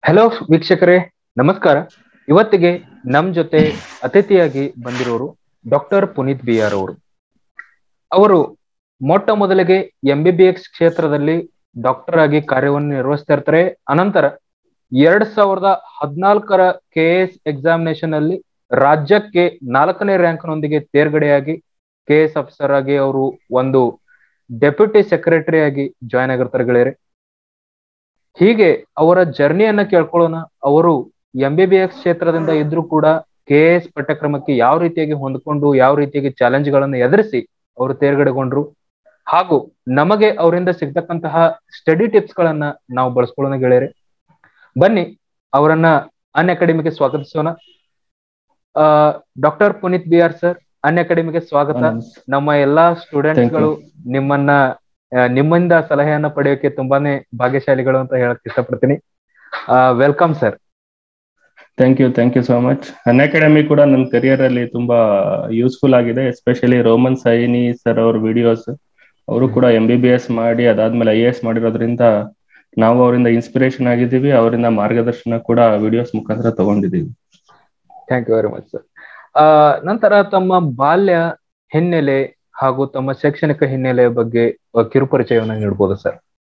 Hello ವೀಕ್ಷಕರೇ ನಮಸ್ಕಾರ ಇವತ್ತಿಗೆ ನಮ್ ಜೊತೆ ಅತಿಥಿಯಾಗಿ ಬಂದಿರೋರು ಡಾಕ್ಟರ್ ಪುನೀತ್ ಬಿ ಆರ್ ಅವರು ಅವರು ಮೊಟ್ಟ ಮೊದಲಿಗೆ ಎಂ ಬಿ ಬಿ ಎಕ್ಸ್ ಕ್ಷೇತ್ರದಲ್ಲಿ ಡಾಕ್ಟರ್ ಆಗಿ ಕಾರ್ಯವನ್ನು ನಿರ್ವಹಿಸ್ತಾ ಇರ್ತಾರೆ ಅನಂತರ ಎರಡ್ ಸಾವಿರದ ಹದಿನಾಲ್ಕರ ಕೆ ಎಸ್ ಎಕ್ಸಾಮಿನೇಷನ್ ಅಲ್ಲಿ ರಾಜ್ಯಕ್ಕೆ ನಾಲ್ಕನೇ ರ್ಯಾಂಕ್ನೊಂದಿಗೆ ತೇರ್ಗಡೆಯಾಗಿ ಕೆ ಎಸ್ ಆಫೀಸರ್ ಆಗಿ ಅವರು ಒಂದು ಡೆಪ್ಯೂಟಿ ಸೆಕ್ರೆಟರಿ ಆಗಿ ಜಾಯ್ನ್ ಆಗಿರ್ತಾರೆ ಗೆಳೆಯರೆ ಹೀಗೆ ಅವರ ಜರ್ನಿಯನ್ನ ಕೇಳ್ಕೊಳ್ಳೋಣ ಅವರು ಎಂ ಬಿ ಬಿ ಎಕ್ಸ್ ಕ್ಷೇತ್ರದಿಂದ ಇದ್ರೂ ಕೂಡ ಕೆ ಎಸ್ ಪಠ್ಯಕ್ರಮಕ್ಕೆ ಯಾವ ರೀತಿಯಾಗಿ ಹೊಂದ್ಕೊಂಡು ಯಾವ ರೀತಿಯಾಗಿ ಚಾಲೆಂಜ್ ಗಳನ್ನ ಎದುರಿಸಿ ಅವರು ತೇರ್ಗಡೆಗೊಂಡ್ರು ಹಾಗೂ ನಮಗೆ ಅವರಿಂದ ಸಿಗ್ತಕ್ಕಂತಹ ಸ್ಟಡಿ ಟಿಪ್ಸ್ ಗಳನ್ನ ನಾವು ಬಳಸ್ಕೊಳ್ಳೋಣ ಗೆಳೆಯರೆ ಬನ್ನಿ ಅವರನ್ನ ಅನ್ ಅಕಾಡೆಮಿಗೆ ಸ್ವಾಗತಿಸೋಣ ಆ doctor Puneet B R sir ಅನ್ ಅಕಾಡೆಮಿಗೆ ಸ್ವಾಗತ ನಮ್ಮ ಎಲ್ಲಾ ಸ್ಟೂಡೆಂಟ್ಸ್ ಗಳು ನಿಮ್ಮನ್ನ ನಿಮ್ಮಿಂದ ಸಲಹೆಯನ್ನ ಪಡೆಯೋಕೆ ತುಂಬಾನೇ ಭಾಗ್ಯಶಾಲಿಗಳು ಅಂತ ಹೇಳಕ್ ಇಷ್ಟಪಡ್ತೀನಿ welcome sir thank you thank you so much Unacademy ಕೂಡ ನನ್ನ ಕರಿಯರ್ ಅಲ್ಲಿ ತುಂಬಾ ಯೂಸ್ಫುಲ್ ಆಗಿದೆ ಎಸ್ಪೆಷಲಿ ರೋಮನ್ ಸೈನಿ ಸರ್ ಅವ್ರ ವಿಡಿಯೋಸ್ ಅವರು ಕೂಡ ಎಂ ಬಿ ಬಿ ಎಸ್ ಮಾಡಿ ಅದಾದ್ಮೇಲೆ ಐ ಎ ಎಸ್ ಮಾಡಿರೋದ್ರಿಂದ ನಾವು ಅವರಿಂದ ಇನ್ಸ್ಪಿರೇಷನ್ ಆಗಿದ್ದೀವಿ ಅವರಿಂದ ಮಾರ್ಗದರ್ಶನ ಕೂಡ ವಿಡಿಯೋಸ್ ಮುಖಾಂತರ ತಗೊಂಡಿದ್ದೀವಿ thank you very much sir ನಂತರ ತಮ್ಮ ಬಾಲ್ಯ ಹಿನ್ನೆಲೆ ಹಾಗೂ ತಮ್ಮ ಶೈಕ್ಷಣಿಕ ಹಿನ್ನೆಲೆಯ ಬಗ್ಗೆ ಕಿರುಪರಿಚಯವನ್ನು ನೀಡಬಹುದು ಸರ್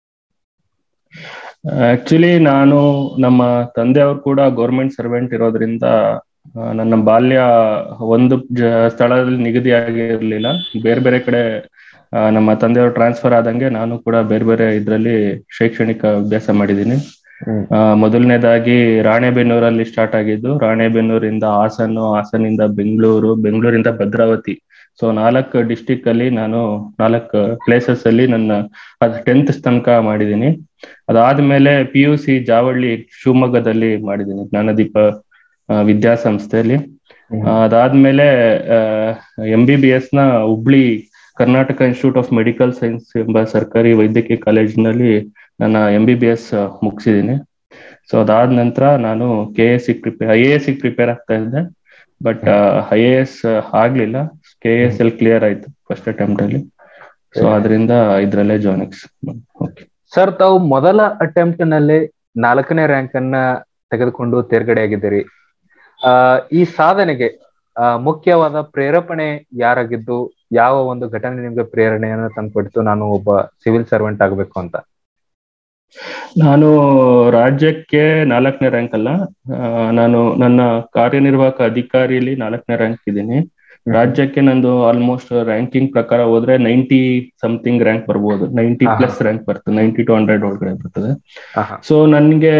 ಆಕ್ಚುಲಿ ನಾನು ನಮ್ಮ ತಂದೆಯವರು ಕೂಡ ಗೌರ್ಮೆಂಟ್ ಸರ್ವೆಂಟ್ ಇರೋದ್ರಿಂದ ನನ್ನ ಬಾಲ್ಯ ಒಂದು ಸ್ಥಳದಲ್ಲಿ ನಿಗದಿ ಆಗಿರ್ಲಿಲ್ಲ ಬೇರೆ ಬೇರೆ ಕಡೆ ನಮ್ಮ ತಂದೆಯವರು ಟ್ರಾನ್ಸ್ಫರ್ ಆದಂಗೆ ನಾನು ಕೂಡ ಬೇರೆ ಬೇರೆ ಇದ್ರಲ್ಲಿ ಶೈಕ್ಷಣಿಕ ಅಭ್ಯಾಸ ಮಾಡಿದ್ದೀನಿ ಮೊದಲನೇದಾಗಿ ರಾಣೆಬೆನ್ನೂರಲ್ಲಿ ಸ್ಟಾರ್ಟ್ ಆಗಿದ್ದು ರಾಣೆಬೆನ್ನೂರಿಂದ ಹಾಸನ ಹಾಸನಿಂದ ಬೆಂಗಳೂರು ಬೆಂಗಳೂರಿಂದ ಭದ್ರಾವತಿ ಸೊ ನಾಲ್ಕು ಡಿಸ್ಟಿಕ್ ಅಲ್ಲಿ ನಾನು ನಾಲ್ಕು ಪ್ಲೇಸಸ್ ಅಲ್ಲಿ ನನ್ನ ಅದು ಟೆಂತ್ ತನಕ ಮಾಡಿದ್ದೀನಿ ಅದಾದ್ಮೇಲೆ ಪಿ ಯು ಸಿ ಜಾವಳ್ಳಿ ಶಿವಮೊಗ್ಗದಲ್ಲಿ ಮಾಡಿದ್ದೀನಿ ಜ್ಞಾನದೀಪ ವಿದ್ಯಾಸಂಸ್ಥೆಯಲ್ಲಿ ಅದಾದ್ಮೇಲೆ ಎಂ ಬಿ ಬಿ ಎಸ್ ನ Hubli Karnataka institute of medical science ಎಂಬ ಸರ್ಕಾರಿ ವೈದ್ಯಕೀಯ ಕಾಲೇಜಿನಲ್ಲಿ ನನ್ನ ಎಂ ಬಿ ಬಿ ಎಸ್ ಮುಗಿಸಿದ್ದೀನಿ ಸೊ ಅದಾದ ನಂತರ ನಾನು K S C prepare I A S C prepare ಆಗ್ತಾ ಇದ್ದೆ ಬಟ್ ಐ ಎ ಎಸ್ ಆಗ್ಲಿಲ್ಲ ಕೆ ಎಸ್ ಎಲ್ ಕ್ಲಿಯರ್ ಆಯ್ತು ಫಸ್ಟ್ ಅಟೆಂಪ್ಟ್ ಅಲ್ಲಿ ಸೊ ಅದರಿಂದ ಇದ್ರಲ್ಲೇ ಜಾಯಿನಿಕ್ಸ್ ಓಕೆ ಸರ್ ತಾವು ಮೊದಲ ಅಟೆಂಪ್ಟ್ ನಲ್ಲಿ ನಾಲ್ಕನೇ ರ್ಯಾಂಕ್ ಅನ್ನ ತೆಗೆದುಕೊಂಡು ತೇರ್ಗಡೆ ಆಗಿದ್ದೀರಿ ಆ ಈ ಸಾಧನೆಗೆ ಮುಖ್ಯವಾದ ಪ್ರೇರೇಪಣೆ ಯಾರಾಗಿದ್ದು ಯಾವ ಒಂದು ಘಟನೆ ನಿಮ್ಗೆ ಪ್ರೇರಣೆಯನ್ನು ತಂದ್ಕೊಡ್ತು ನಾನು ಒಬ್ಬ ಸಿವಿಲ್ ಸರ್ವೆಂಟ್ ಆಗ್ಬೇಕು ಅಂತ ನಾನು ರಾಜ್ಯಕ್ಕೆ ನಾಲ್ಕನೇ ರ್ಯಾಂಕ್ ಅಲ್ಲ ನಾನು ನನ್ನ ಕಾರ್ಯನಿರ್ವಾಹಕ ಅಧಿಕಾರಿಯಲ್ಲಿ ನಾಲ್ಕನೇ ರ್ಯಾಂಕ್ ಇದ್ದೀನಿ ರಾಜ್ಯಕ್ಕೆ ನಂದು ಆಲ್ಮೋಸ್ಟ್ ರ್ಯಾಂಕಿಂಗ್ ಪ್ರಕಾರ ಹೋದ್ರೆ ನೈಂಟಿ ಸಮಥಿಂಗ್ ರ್ಯಾಂಕ್ ಬರ್ಬೋದು ನೈಂಟಿ ಪ್ಲಸ್ ರ್ಯಾಂಕ್ ಬರ್ತದೆ ನೈಂಟಿ ಟು ಹಂಡ್ರೆಡ್ ಒಳಗಡೆ ಬರ್ತದೆ ಸೊ ನನ್ಗೆ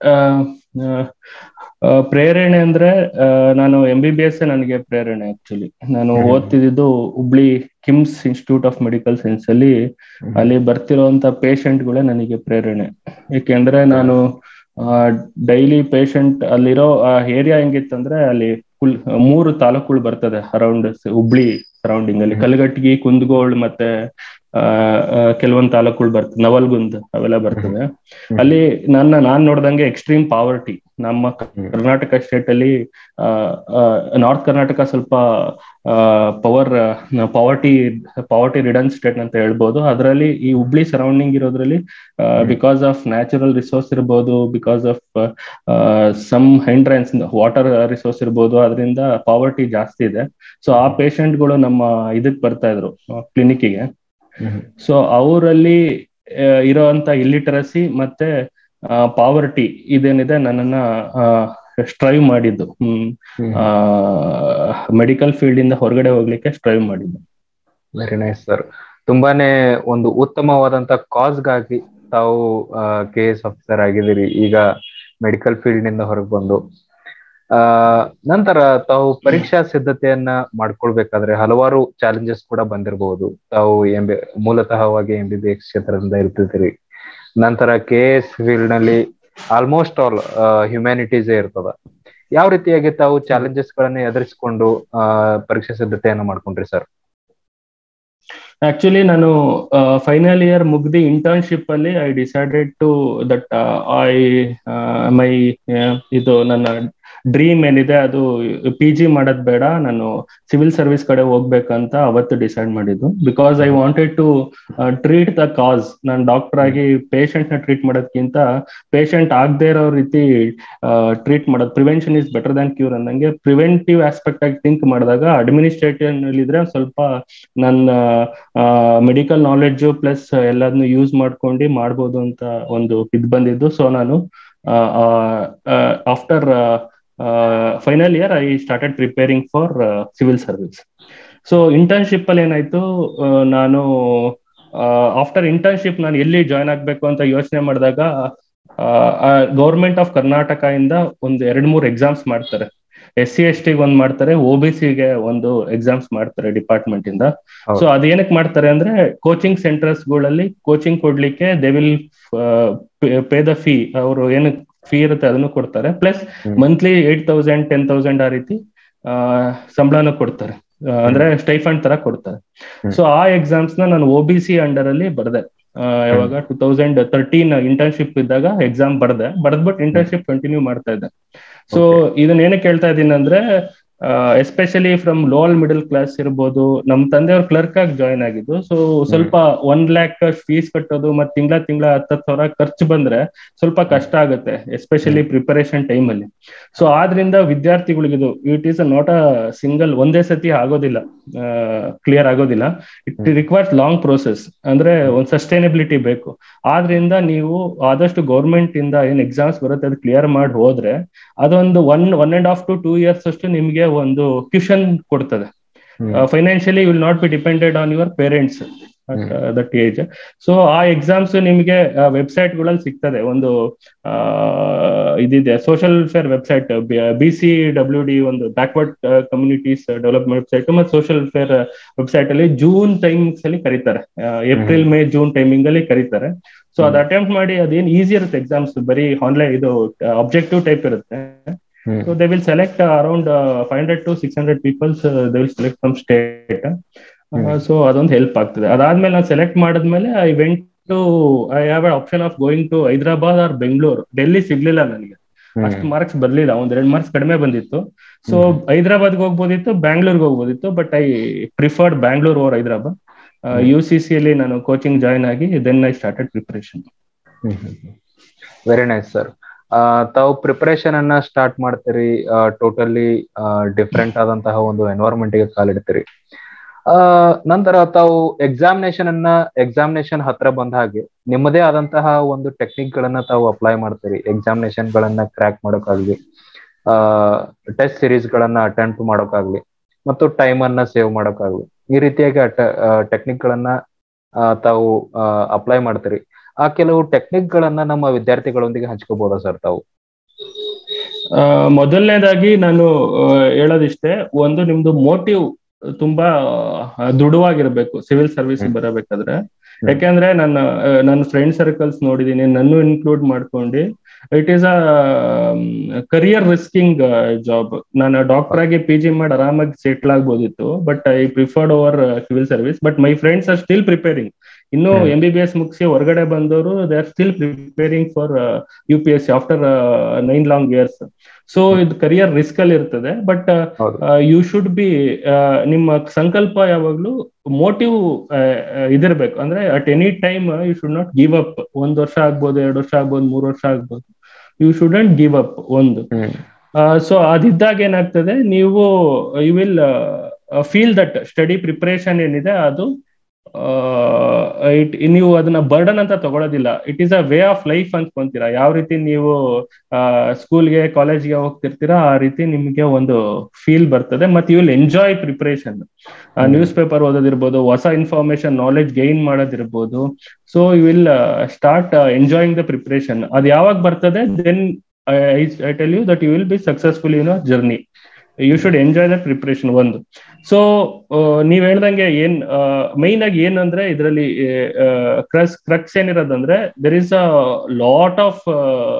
ಪ್ರೇರಣೆ ಅಂದ್ರೆ ನಾನು ಎಂ ಬಿ ಬಿ ಎಸ್ ನನಗೆ ಪ್ರೇರಣೆ ಆಕ್ಚುಲಿ ನಾನು ಓದ್ತಿದ್ದು Hubli KIMS institute of medical science ಅಲ್ಲಿ ಅಲ್ಲಿ ಬರ್ತಿರುವಂತ ಪೇಷಂಟ್ಗಳೇ ನನಗೆ ಪ್ರೇರಣೆ ಯಾಕೆಂದ್ರೆ ನಾನು ಡೈಲಿ ಪೇಷಂಟ್ ಅಲ್ಲಿರೋ ಏರಿಯಾ ಹೆಂಗಿತ್ತಂದ್ರೆ ಅಲ್ಲಿ ಫುಲ್ ಮೂರು ತಾಲೂಕುಗಳು ಬರ್ತದೆ ಅರೌಂಡ್ ಹುಬ್ಳಿ ಸರೌಂಡಿಂಗ್ ಅಲ್ಲಿ ಕಲ್ಗಟ್ಟಿಗೆ ಕುಂದಗೋಳ್ ಮತ್ತೆ ಕೆಲವೊಂದ್ ತಾಲೂಕುಗಳು ಬರ್ತದೆ ನವಲ್ಗುಂದ್ ಅವೆಲ್ಲ ಬರ್ತದೆ ಅಲ್ಲಿ ನನ್ನ ನಾನ್ ನೋಡ್ದಂಗೆ ಎಕ್ಸ್ಟ್ರೀಮ್ ಪಾವರ್ಟಿ ನಮ್ಮ ಕರ್ನಾಟಕ ಸ್ಟೇಟ್ ಅಲ್ಲಿ ನಾರ್ತ್ ಕರ್ನಾಟಕ ಸ್ವಲ್ಪ power poverty poverty ridden state ಅಂತ ಹೇಳ್ಬೋದು ಅದರಲ್ಲಿ ಈ ಹುಬ್ಳಿ ಸರೌಂಡಿಂಗ್ ಇರೋದ್ರಲ್ಲಿ ಬಿಕಾಸ್ ಆಫ್ ನ್ಯಾಚುರಲ್ ರಿಸೋರ್ಸ್ ಇರ್ಬೋದು because of some hindrance water resource ಇರ್ಬೋದು ಅದರಿಂದ ಪಾವರ್ಟಿ ಜಾಸ್ತಿ ಇದೆ ಸೊ ಆ ಪೇಷಂಟ್ಗಳು ನಮ್ಮ ಇದಕ್ ಬರ್ತಾ ಇದ್ರು ಕ್ಲಿನಿಕ್ಗೆ ಸೊ ಅವರಲ್ಲಿ ಇರೋಂತ ಇಲ್ಲಿಟರಸಿ ಮತ್ತೆ ಪಾವರ್ಟಿ ಇದೇನಿದೆ ನನ್ನನ್ನ ಸ್ಟ್ರೈವ್ ಮಾಡಿದ್ದು ಹ್ಮ್ ಮೆಡಿಕಲ್ ಫೀಲ್ಡ್ ಇಂದ ಹೊರಗಡೆ ಹೋಗ್ಲಿಕ್ಕೆ ಸ್ಟ್ರೈವ್ ಮಾಡಿದ್ದು ವೆರಿ ನೈಸ್ ಸರ್ ತುಂಬಾನೇ ಒಂದು ಉತ್ತಮವಾದಂತ ಕಾಸ್ಗಾಗಿ ತಾವು ಕೆ ಎಸ್ ಆಫೀಸರ್ ಆಗಿದ್ದೀರಿ ಈಗ ಮೆಡಿಕಲ್ ಫೀಲ್ಡ್ ನಿಂದ ಹೊರಗೆ ಬಂದು ಆ ನಂತರ ತಾವು ಪರೀಕ್ಷಾ ಸಿದ್ಧತೆಯನ್ನ ಮಾಡ್ಕೊಳ್ಬೇಕಾದ್ರೆ ಹಲವಾರು ಚಾಲೆಂಜಸ್ ಕೂಡ ಬಂದಿರಬಹುದು ತಾವು ಎಂ ಬಿ ಮೂಲತಃವಾಗಿ ಎಂ ಬಿ ಬಿ ಎಕ್ಸ್ ಕ್ಷೇತ್ರದಿಂದ ಇರ್ತಿದ್ದೀರಿ ನಂತರ ಕೆ ಎಸ್ ಫೀಲ್ಡ್ ನಲ್ಲಿ ಆಲ್ಮೋಸ್ಟ್ ಆಲ್ ಹ್ಯುಮ್ಯಾನಿಟೀಸ್ ಇರ್ತದ ಯಾವ ರೀತಿಯಾಗಿ ತಾವು ಚಾಲೆಂಜಸ್ ಗಳನ್ನ ಎದುರಿಸಿಕೊಂಡು ಪರೀಕ್ಷಾ ಸಿದ್ಧತೆಯನ್ನ ಮಾಡ್ಕೊಂಡ್ರಿ ಸರ್ ಆಕ್ಚುಲಿ ನಾನು ಫೈನಲ್ ಇಯರ್ ಮುಗ್ದಿ ಇಂಟರ್ನ್ಶಿಪ್ ಅಲ್ಲಿ I decided to that I my ಇದು ನನ್ನ ಡ್ರೀಮ್ ಏನಿದೆ ಅದು ಪಿ ಜಿ ಮಾಡೋದ್ ಬೇಡ ನಾನು ಸಿವಿಲ್ ಸರ್ವಿಸ್ ಕಡೆ ಹೋಗ್ಬೇಕಂತ ಅವತ್ತು ಡಿಸೈಡ್ ಮಾಡಿದ್ದು because I wanted to treat the cause ನಾನು ಡಾಕ್ಟರ್ ಆಗಿ ಪೇಷಂಟ್ ನ ಟ್ರೀಟ್ ಮಾಡೋದಕ್ಕಿಂತ ಪೇಷಂಟ್ ಆಗದೆ ಇರೋ ರೀತಿ ಟ್ರೀಟ್ ಮಾಡೋದು prevention is better than cure ಅನ್ನಂಗೆ ಪ್ರಿವೆಂಟಿವ್ ಆಸ್ಪೆಕ್ಟ್ ಆಗಿ ಥಿಂಕ್ ಮಾಡಿದಾಗ ಅಡ್ಮಿನಿಸ್ಟ್ರೇಟಿವ್ ಇದ್ರೆ ಸ್ವಲ್ಪ ನನ್ನ ಮೆಡಿಕಲ್ ನಾಲೆಡ್ಜು ಪ್ಲಸ್ ಎಲ್ಲದನ್ನು ಯೂಸ್ ಮಾಡ್ಕೊಂಡು ಮಾಡ್ಬೋದು ಅಂತ ಒಂದು ಇದು ಬಂದಿದ್ದು ಸೊ ನಾನು after final year I started preparing for civil service so internship ಅಲ್ಲಿ ಏನಾಯ್ತು ನಾನು ಆಫ್ಟರ್ ಇಂಟರ್ನ್ಶಿಪ್ ನಾನು ಎಲ್ಲಿ ಜಾಯ್ನ್ ಆಗ್ಬೇಕು ಅಂತ ಯೋಚನೆ ಮಾಡಿದಾಗ ಗೌರ್ಮೆಂಟ್ ಆಫ್ ಕರ್ನಾಟಕ ಇಂದ ಒಂದು ಎರಡ್ ಮೂರು ಎಕ್ಸಾಮ್ಸ್ ಮಾಡ್ತಾರೆ ಎಸ್ ಸಿ ಎಸ್ ಟಿಗೆ ಒಂದ್ ಮಾಡ್ತಾರೆ ಒ ಬಿ ಸಿಗೆ ಒಂದು ಎಕ್ಸಾಮ್ಸ್ ಮಾಡ್ತಾರೆ ಡಿಪಾರ್ಟ್ಮೆಂಟ್ ಇಂದ ಸೊ ಅದೇನಕ್ ಮಾಡ್ತಾರೆ ಅಂದ್ರೆ ಕೋಚಿಂಗ್ ಸೆಂಟರ್ಸ್ ಗಳಲ್ಲಿ ಕೋಚಿಂಗ್ ಕೊಡ್ಲಿಕ್ಕೆ they will pay the fee ಅವರು ಏನು ಫೀ ಇರುತ್ತೆ ಅದನ್ನು ಕೊಡ್ತಾರೆ plus monthly eight thousand ten thousand ಆ ರೀತಿ ಸಂಬಳನೂ ಕೊಡ್ತಾರೆ ಅಂದ್ರೆ ಸ್ಟೈಫಂಡ್ ತರ ಕೊಡ್ತಾರೆ ಸೊ ಆ ಎಕ್ಸಾಮ್ಸ್ ನ ನಾನು ಒ ಬಿ ಸಿ ಅಂಡರ್ ಅಲ್ಲಿ ಬರ್ದೆ ಯಾವಾಗ ಟೂ ತೌಸಂಡ್ ತರ್ಟೀನ್ ಇಂಟರ್ನ್ಶಿಪ್ ಇದ್ದಾಗ ಎಕ್ಸಾಮ್ ಬರ್ದೆ ಬರ್ದ್ಬಿಟ್ಟು ಇಂಟರ್ನ್ಶಿಪ್ ಕಂಟಿನ್ಯೂ ಮಾಡ್ತಾ ಇದ್ದೆ ಸೊ ಇದನ್ನ ಏನಕ್ಕೆ ಕೇಳ್ತಾ ಇದ್ದೀನಿ ಅಂದ್ರೆ especially from lower middle class ಇರ್ಬೋದು ನಮ್ ತಂದೆಯವ್ರ ಕ್ಲರ್ಕ್ ಆಗಿ ಜಾಯ್ನ್ ಆಗಿದ್ದು ಸೊ ಸ್ವಲ್ಪ ಒನ್ ಲ್ಯಾಕ್ ಫೀಸ್ ಕಟ್ಟೋದು ಮತ್ತೆ ತಿಂಗಳ ತಿಂಗಳ ಹತ್ತತ್ತು ಸಾವಿರ ಖರ್ಚು ಬಂದ್ರೆ ಸ್ವಲ್ಪ ಕಷ್ಟ ಆಗುತ್ತೆ ಎಸ್ಪೆಷಲಿ ಪ್ರಿಪರೇಷನ್ ಟೈಮ್ ಅಲ್ಲಿ ಸೊ ಆದ್ರಿಂದ ವಿದ್ಯಾರ್ಥಿಗಳಿಗಿದು it is not a single ಒಂದೇ ಸತಿ ಆಗೋದಿಲ್ಲ ಕ್ಲಿಯರ್ ಆಗೋದಿಲ್ಲ ಇಟ್ ರಿಕ್ವೈರ್ಸ್ ಲಾಂಗ್ ಪ್ರೋಸೆಸ್ ಅಂದ್ರೆ ಒಂದು ಸಸ್ಟೈನಬಿಲಿಟಿ ಬೇಕು ಆದ್ರಿಂದ ನೀವು ಆದಷ್ಟು ಗೌರ್ಮೆಂಟ್ ಇಂದ ಏನ್ ಎಕ್ಸಾಮ್ಸ್ ಬರುತ್ತೆ ಅದು ಕ್ಲಿಯರ್ ಮಾಡಿ ಹೋದ್ರೆ ಅದೊಂದು one one and half to two years ಅಷ್ಟು ನಿಮ್ಗೆ ಒಂದು ಕ್ಯೂಷನ್ ಕೊಡ್ತದೆ financially will not be depended on your parents that age so ಆ ಎಕ್ಸಾಮ್ಸ್ ನಿಮಗೆ ವೆಬ್ಸೈಟ್ ಗಳಲ್ಲಿ ಸಿಗ್ತದೆ ಒಂದು ಇದಿದೆ social welfare website B C W D ಒಂದು ಬ್ಯಾಕ್ವರ್ಡ್ ಕಮ್ಯುನಿಟೀಸ್ ಡೆವಲಪ್ಮೆಂಟ್ ವೆಬ್ಸೈಟ್ ಮತ್ತೆ ಸೋಷಿಯಲ್ ವೆಲ್ಫೇರ್ ವೆಬ್ಸೈಟ್ ಅಲ್ಲಿ ಜೂನ್ ಟೈಮಿಂಗ್ಸ್ ಅಲ್ಲಿ ಕರೀತಾರೆ ಏಪ್ರಿಲ್ ಮೇ ಜೂನ್ ಟೈಮಿಂಗ್ ಅಲ್ಲಿ ಕರೀತಾರೆ ಸೊ ಅದು ಅಟೆಂಪ್ಟ್ ಮಾಡಿ ಅದೇನ್ ಈಸಿ ಇರುತ್ತೆ ಎಕ್ಸಾಮ್ಸ್ ಬರೀ ಆನ್ಲೈನ್ ಇದು ಅಬ್ಜೆಕ್ಟಿವ್ ಟೈಪ್ ಇರುತ್ತೆ so they will select around five hundred to six hundred peoples they will select from state so ಅದೊಂದು ಹೆಲ್ಪ್ ಆಗ್ತದೆ ಅದಾದ್ಮೇಲೆ ನಾನು ಸೆಲೆಕ್ಟ್ ಮಾಡಿದ್ಮೇಲೆ I went to I have option of going to Hyderabad or Bengaluru Delhi ಸಿಗ್ಲಿಲ್ಲ ನನಗೆ ಅಷ್ಟು marks ಬರ್ಲಿಲ್ಲ ಒಂದ್ ಎರಡ್ ಮಾರ್ಕ್ಸ್ ಕಡಿಮೆ ಬಂದಿತ್ತು ಸೊ ಹೈದರಾಬಾದ್ಗೆ ಹೋಗ್ಬೋದಿತ್ತು ಬ್ಯಾಂಗ್ಳೂರ್ಗೆ ಹೋಗ್ಬೋದಿತ್ತು but I preferred Bangalore over Hyderabad U C C ಅಲ್ಲಿ ನಾನು ಕೋಚಿಂಗ್ ಜಾಯ್ನ್ ಆಗಿ then I started preparation very nice sir ತಾವು ಪ್ರಿಪರೇಷನ್ ಅನ್ನ ಸ್ಟಾರ್ಟ್ ಮಾಡ್ತೀರಿ ಟೋಟಲಿ ಡಿಫ್ರೆಂಟ್ ಆದಂತಹ ಒಂದು ಎನ್ವೈರನ್ಮೆಂಟ್ ಗೆ ಕಾಲಿಡ್ತೀರಿ ನಂತರ ತಾವು ಎಕ್ಸಾಮಿನೇಷನ್ ಅನ್ನ ಎಕ್ಸಾಮಿನೇಷನ್ ಹತ್ರ ಬಂದ ಹಾಗೆ ನಿಮ್ಮದೇ ಆದಂತಹ ಒಂದು ಟೆಕ್ನಿಕ್ ಗಳನ್ನ ತಾವು ಅಪ್ಲೈ ಮಾಡ್ತೀರಿ ಎಕ್ಸಾಮಿನೇಷನ್ ಗಳನ್ನ ಕ್ರ್ಯಾಕ್ ಮಾಡೋಕ್ಕಾಗ್ಲಿ ಟೆಸ್ಟ್ ಸಿರೀಸ್ ಗಳನ್ನ ಅಟೆಂಪ್ಟ್ ಮಾಡೋಕ್ಕಾಗ್ಲಿ ಮತ್ತು ಟೈಮ್ ಅನ್ನ ಸೇವ್ ಮಾಡೋಕ್ಕಾಗ್ಲಿ ಈ ರೀತಿಯಾಗಿ ಟೆಕ್ನಿಕ್ ಗಳನ್ನ ತಾವು ಅಪ್ಲೈ ಮಾಡ್ತೀರಿ ಆ ಕೆಲವು ಟೆಕ್ನಿಕ್ ಗಳನ್ನ ನಮ್ಮ ವಿದ್ಯಾರ್ಥಿಗಳೊಂದಿಗೆ ಹಂಚ್ಕೋಬಹುದಾ ಸರ್ ತಾವು ಮೊದಲನೇದಾಗಿ ನಾನು ಹೇಳೋದಿಷ್ಟೇ ಒಂದು ನಿಮ್ದು ಮೋಟಿವ್ ತುಂಬಾ ದೃಢವಾಗಿರ್ಬೇಕು ಸಿವಿಲ್ ಸರ್ವಿಸ್ ಬರಬೇಕಾದ್ರೆ ಯಾಕೆಂದ್ರೆ ನನ್ನ ನನ್ನ ಫ್ರೆಂಡ್ ಸರ್ಕಲ್ಸ್ ನೋಡಿದೀನಿ ನನ್ನ ಇನ್ಕ್ಲೂಡ್ ಮಾಡ್ಕೊಂಡು it is a career risking job ನಾನು ಡಾಕ್ಟರ್ ಆಗಿ ಪಿ ಜಿ ಮಾಡಿ ಆರಾಮಾಗಿ ಸೆಟ್ಲ್ ಆಗ್ಬೋದಿತ್ತು but I preferred over civil service but my friends are still preparing ಇನ್ನು ಎಂ ಬಿ ಬಿ ಎಸ್ ಮುಗಿಸಿ ಹೊರಗಡೆ ಬಂದವರು they are still preparing for U P S C after nine long years so ಇದು career risk ಅಲ್ಲಿ ಇರ್ತದೆ but you should be ನಿಮ್ಮ ಸಂಕಲ್ಪ ಯಾವಾಗ್ಲೂ ಮೋಟಿವ್ ಇದಿರ್ಬೇಕು ಅಂದ್ರೆ at any time you should not give up ಒಂದ್ ವರ್ಷ ಆಗ್ಬೋದು ಎರಡು ವರ್ಷ ಆಗ್ಬೋದು ಮೂರ್ ವರ್ಷ ಆಗ್ಬೋದು ಯು ಶುಡಂಟ್ ಗಿವ್ ಅಪ್ ಒಂದು ಸೊ ಅದಿದ್ದಾಗ ಏನಾಗ್ತದೆ ನೀವು you will feel that study preparation ಏನಿದೆ ಅದು ಇಟ್ ನೀವು ಅದನ್ನ ಬರ್ಡನ್ ಅಂತ ತಗೊಳೋದಿಲ್ಲ it is a way of life ಅನ್ಕೊಂತೀರಾ ಯಾವ ರೀತಿ ನೀವು ಸ್ಕೂಲ್ಗೆ ಕಾಲೇಜ್ಗೆ ಹೋಗ್ತಿರ್ತೀರಾ ಆ ರೀತಿ ನಿಮ್ಗೆ ಒಂದು ಫೀಲ್ ಬರ್ತದೆ ಮತ್ತೆ you will enjoy preparation newspaper ಓದೋದಿರ್ಬೋದು ಹೊಸ ಇನ್ಫಾರ್ಮೇಶನ್ ನಾಲೆಜ್ ಗೈನ್ ಮಾಡೋದಿರ್ಬೋದು so you will start enjoying the preparation ಅದು ಯಾವಾಗ ಬರ್ತದೆ then I tell you that you will be successful in journey you should enjoy the preparation ಒಂದು so ನೀವ್ ಹೇಳ್ದಂಗೆ ಏನ್ ಮೈನ್ ಆಗಿ ಏನಂದ್ರೆ ಇದರಲ್ಲಿ ಕ್ರಸ್ ಕ್ರಕ್ಸ್ ಏನಿರೋದಂದ್ರೆ there is a lot of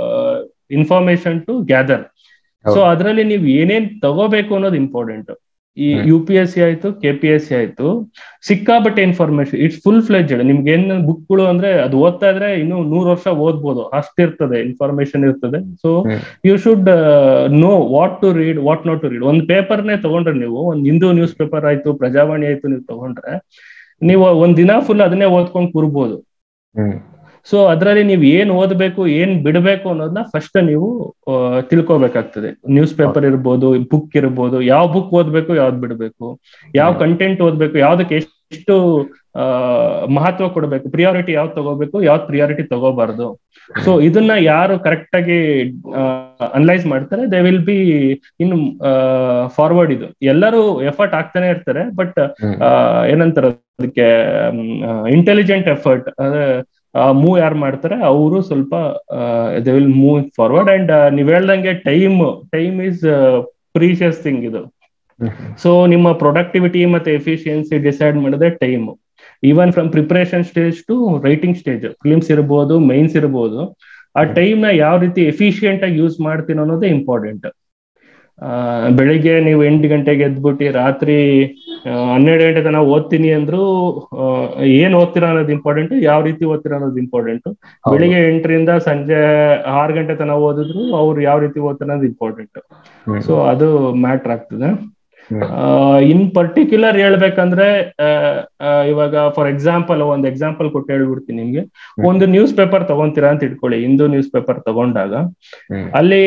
information to gather so ಅದರಲ್ಲಿ ನೀವು ಏನೇನ್ ತಗೋಬೇಕು ಅನ್ನೋದು ಇಂಪಾರ್ಟೆಂಟ್ ಈ ಹ್ಮ್. ಯು ಪಿ ಎಸ್ ಸಿ ಆಯ್ತು ಕೆ ಪಿ ಎಸ್ ಸಿ ಆಯ್ತು ಸಿಕ್ಕಾಬಟ್ಟೆ ಇನ್ಫಾರ್ಮೇಶನ್ ಇಟ್ಸ್ ಫುಲ್ ಫ್ಲೆಜ್ ನಿಮ್ಗೆ ಏನ್ ಬುಕ್ಗಳು ಅಂದ್ರೆ ಅದು ಓದ್ತಾ ಇದ್ರೆ ಇನ್ನು ನೂರ್ ವರ್ಷ ಓದ್ಬೋದು ಅಷ್ಟಿರ್ತದೆ ಇನ್ಫಾರ್ಮೇಶನ್ ಇರ್ತದೆ so hmm. You should know what to read what not to read ಒಂದ್ ಪೇಪರ್ನೇ ತಗೊಂಡ್ರೆ ನೀವು ಒಂದ್ ಹಿಂದೂ ನ್ಯೂಸ್ ಪೇಪರ್ ಆಯ್ತು ಪ್ರಜಾವಾಣಿ ಆಯ್ತು ನೀವು ತಗೊಂಡ್ರೆ ನೀವು ಒಂದ್ ದಿನ ಫುಲ್ ಅದನ್ನೇ ಓದ್ಕೊಂಡ್ ಕೂರ್ಬೋದು ಹ್ಮ್ ಸೊ ಅದರಲ್ಲಿ ನೀವು ಏನ್ ಓದ್ಬೇಕು ಏನ್ ಬಿಡಬೇಕು ಅನ್ನೋದನ್ನ ಫಸ್ಟ್ ನೀವು ಆ, ತಿಳ್ಕೊಬೇಕಾಗ್ತದೆ ನ್ಯೂಸ್ ಪೇಪರ್ ಇರ್ಬೋದು ಬುಕ್ ಇರ್ಬೋದು ಯಾವ ಬುಕ್ ಓದ್ಬೇಕು ಯಾವ್ದು ಬಿಡಬೇಕು ಯಾವ ಹ್ಮ್. ಕಂಟೆಂಟ್ ಓದ್ಬೇಕು ಯಾವ್ದಕ್ಕೆ ಎಷ್ಟು ಆ, ಮಹತ್ವ ಕೊಡಬೇಕು ಪ್ರಿಯಾರಿಟಿ ಯಾವ್ದು ತಗೋಬೇಕು ಯಾವ್ದು ಪ್ರಿಯಾರಿಟಿ ತಗೋಬಾರ್ದು ಸೊ ಇದನ್ನ ಯಾರು ಕರೆಕ್ಟ್ ಆಗಿ ಅನಲೈಸ್ ಮಾಡ್ತಾರೆ they will be in forward ಇದು ಎಲ್ಲರೂ ಎಫರ್ಟ್ ಆಗ್ತಾನೆ ಇರ್ತಾರೆ ಬಟ್ ಹ್ಮ್ ಏನಂತಾರೆ ಅದಕ್ಕೆ ಇಂಟೆಲಿಜೆಂಟ್ ಎಫರ್ಟ್ ಅಂದ್ರೆ ಮೂವ್ ಯಾರು ಮಾಡ್ತಾರೆ ಅವರು ಸ್ವಲ್ಪ they will move forward and ನೀವ್ ಹೇಳ್ದಂಗೆ time time is precious thing ಇದು ಹ್ಮ್ ಸೊ ನಿಮ್ಮ ಪ್ರೊಡಕ್ಟಿವಿಟಿ ಮತ್ತೆ ಎಫಿಷಿಯನ್ಸಿ ಡಿಸೈಡ್ ಮಾಡಿದ್ರೆ time even from preparation stage to writing stage prelims ಇರ್ಬೋದು ಮೈನ್ಸ್ ಇರ್ಬೋದು ಆ ಟೈಮ್ ನ ಯಾವ ರೀತಿ ಎಫಿಷಿಯಂಟ್ ಆಗಿ ಯೂಸ್ ಮಾಡ್ತೀನಿ ಅನ್ನೋದೇ ಇಂಪಾರ್ಟೆಂಟ್ ಬೆಳಿಗ್ಗೆ ನೀವು ಎಂಟು ಗಂಟೆಗೆ ಎದ್ಬಿಟ್ಟು ರಾತ್ರಿ ಆ, ಹನ್ನೆರಡು ಗಂಟೆ ತನಕ ಓದ್ತೀನಿ ಅಂದ್ರು ಆ, ಏನ್ ಓದ್ತೀರಾ ಅನ್ನೋದು ಇಂಪಾರ್ಟೆಂಟ್ ಯಾವ ರೀತಿ ಓದ್ತೀರಾ ಅನ್ನೋದು ಇಂಪಾರ್ಟೆಂಟ್ ಹೌದು. ಬೆಳಿಗ್ಗೆ ಎಂಟರಿಂದ ಸಂಜೆ ಆರು ಗಂಟೆ ತನಕ ಓದಿದ್ರು ಅವ್ರು ಯಾವ ರೀತಿ ಓದ್ತಾರೆ ಅನ್ನೋದು ಇಂಪಾರ್ಟೆಂಟ್ ಹ್ಮ್ ಸೊ ಅದು ಮ್ಯಾಟ್ರ್ ಆಗ್ತದೆ ಹ್ಮ್ ಇನ್ ಪರ್ಟಿಕ್ಯುಲರ್ ಹೇಳ್ಬೇಕಂದ್ರೆ ಆ, ಆ, ಇವಾಗ ಫಾರ್ ಎಕ್ಸಾಂಪಲ್ ಒಂದ್ ಎಕ್ಸಾಂಪಲ್ ಕೊಟ್ಟು ಹೇಳ್ಬಿಡ್ತೀನಿ ನಿಮ್ಗೆ ಒಂದು ನ್ಯೂಸ್ ಪೇಪರ್ ತಗೊಂತೀರಾ ಅಂತ ಇಟ್ಕೊಳ್ಳಿ ಹಿಂದೂ ನ್ಯೂಸ್ ಪೇಪರ್ ತಗೊಂಡಾಗ ಹ್ಮ್ ಅಲ್ಲಿ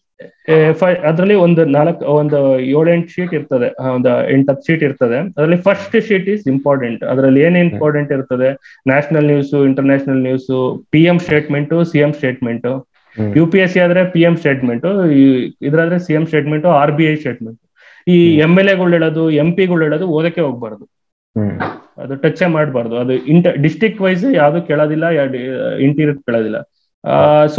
ಅದರಲ್ಲಿ ಒಂದು ನಾಲ್ಕು ಒಂದು ಏಳೆಂಟು ಶೀಟ್ ಇರ್ತದೆ ಆ, ಒಂದು ಎಂಟು ಹತ್ತು ಶೀಟ್ ಇರ್ತದೆ ಅದರಲ್ಲಿ ಫಸ್ಟ್ ಶೀಟ್ ಇಸ್ ಇಂಪಾರ್ಟೆಂಟ್ ಅದರಲ್ಲಿ ಏನ್ ಇಂಪಾರ್ಟೆಂಟ್ ಇರ್ತದೆ national news international news P M statement C M statement hmm. U P S C ಆದ್ರೆ ಪಿ ಎಂ ಸ್ಟೇಟ್ಮೆಂಟ್ ಇದ್ರಾದ್ರೆ C M statement R B I statement ಈ M L ಎಗಳು ಹೇಳೋದು M ಪಿಗಳು ಹೇಳೋದು ಓದಕ್ಕೆ ಹೋಗ್ಬಾರ್ದು ಹ್ಮ್ ಅದು ಟಚ್ ಮಾಡಬಾರ್ದು ಅದು ಇಂಟರ್ ಡಿಸ್ಟಿಕ್ ವೈಸ್ ಯಾವ್ದು ಕೇಳೋದಿಲ್ಲ ಇಂಟೀರಿಯರ್ ಕೇಳೋದಿಲ್ಲ ಸೊ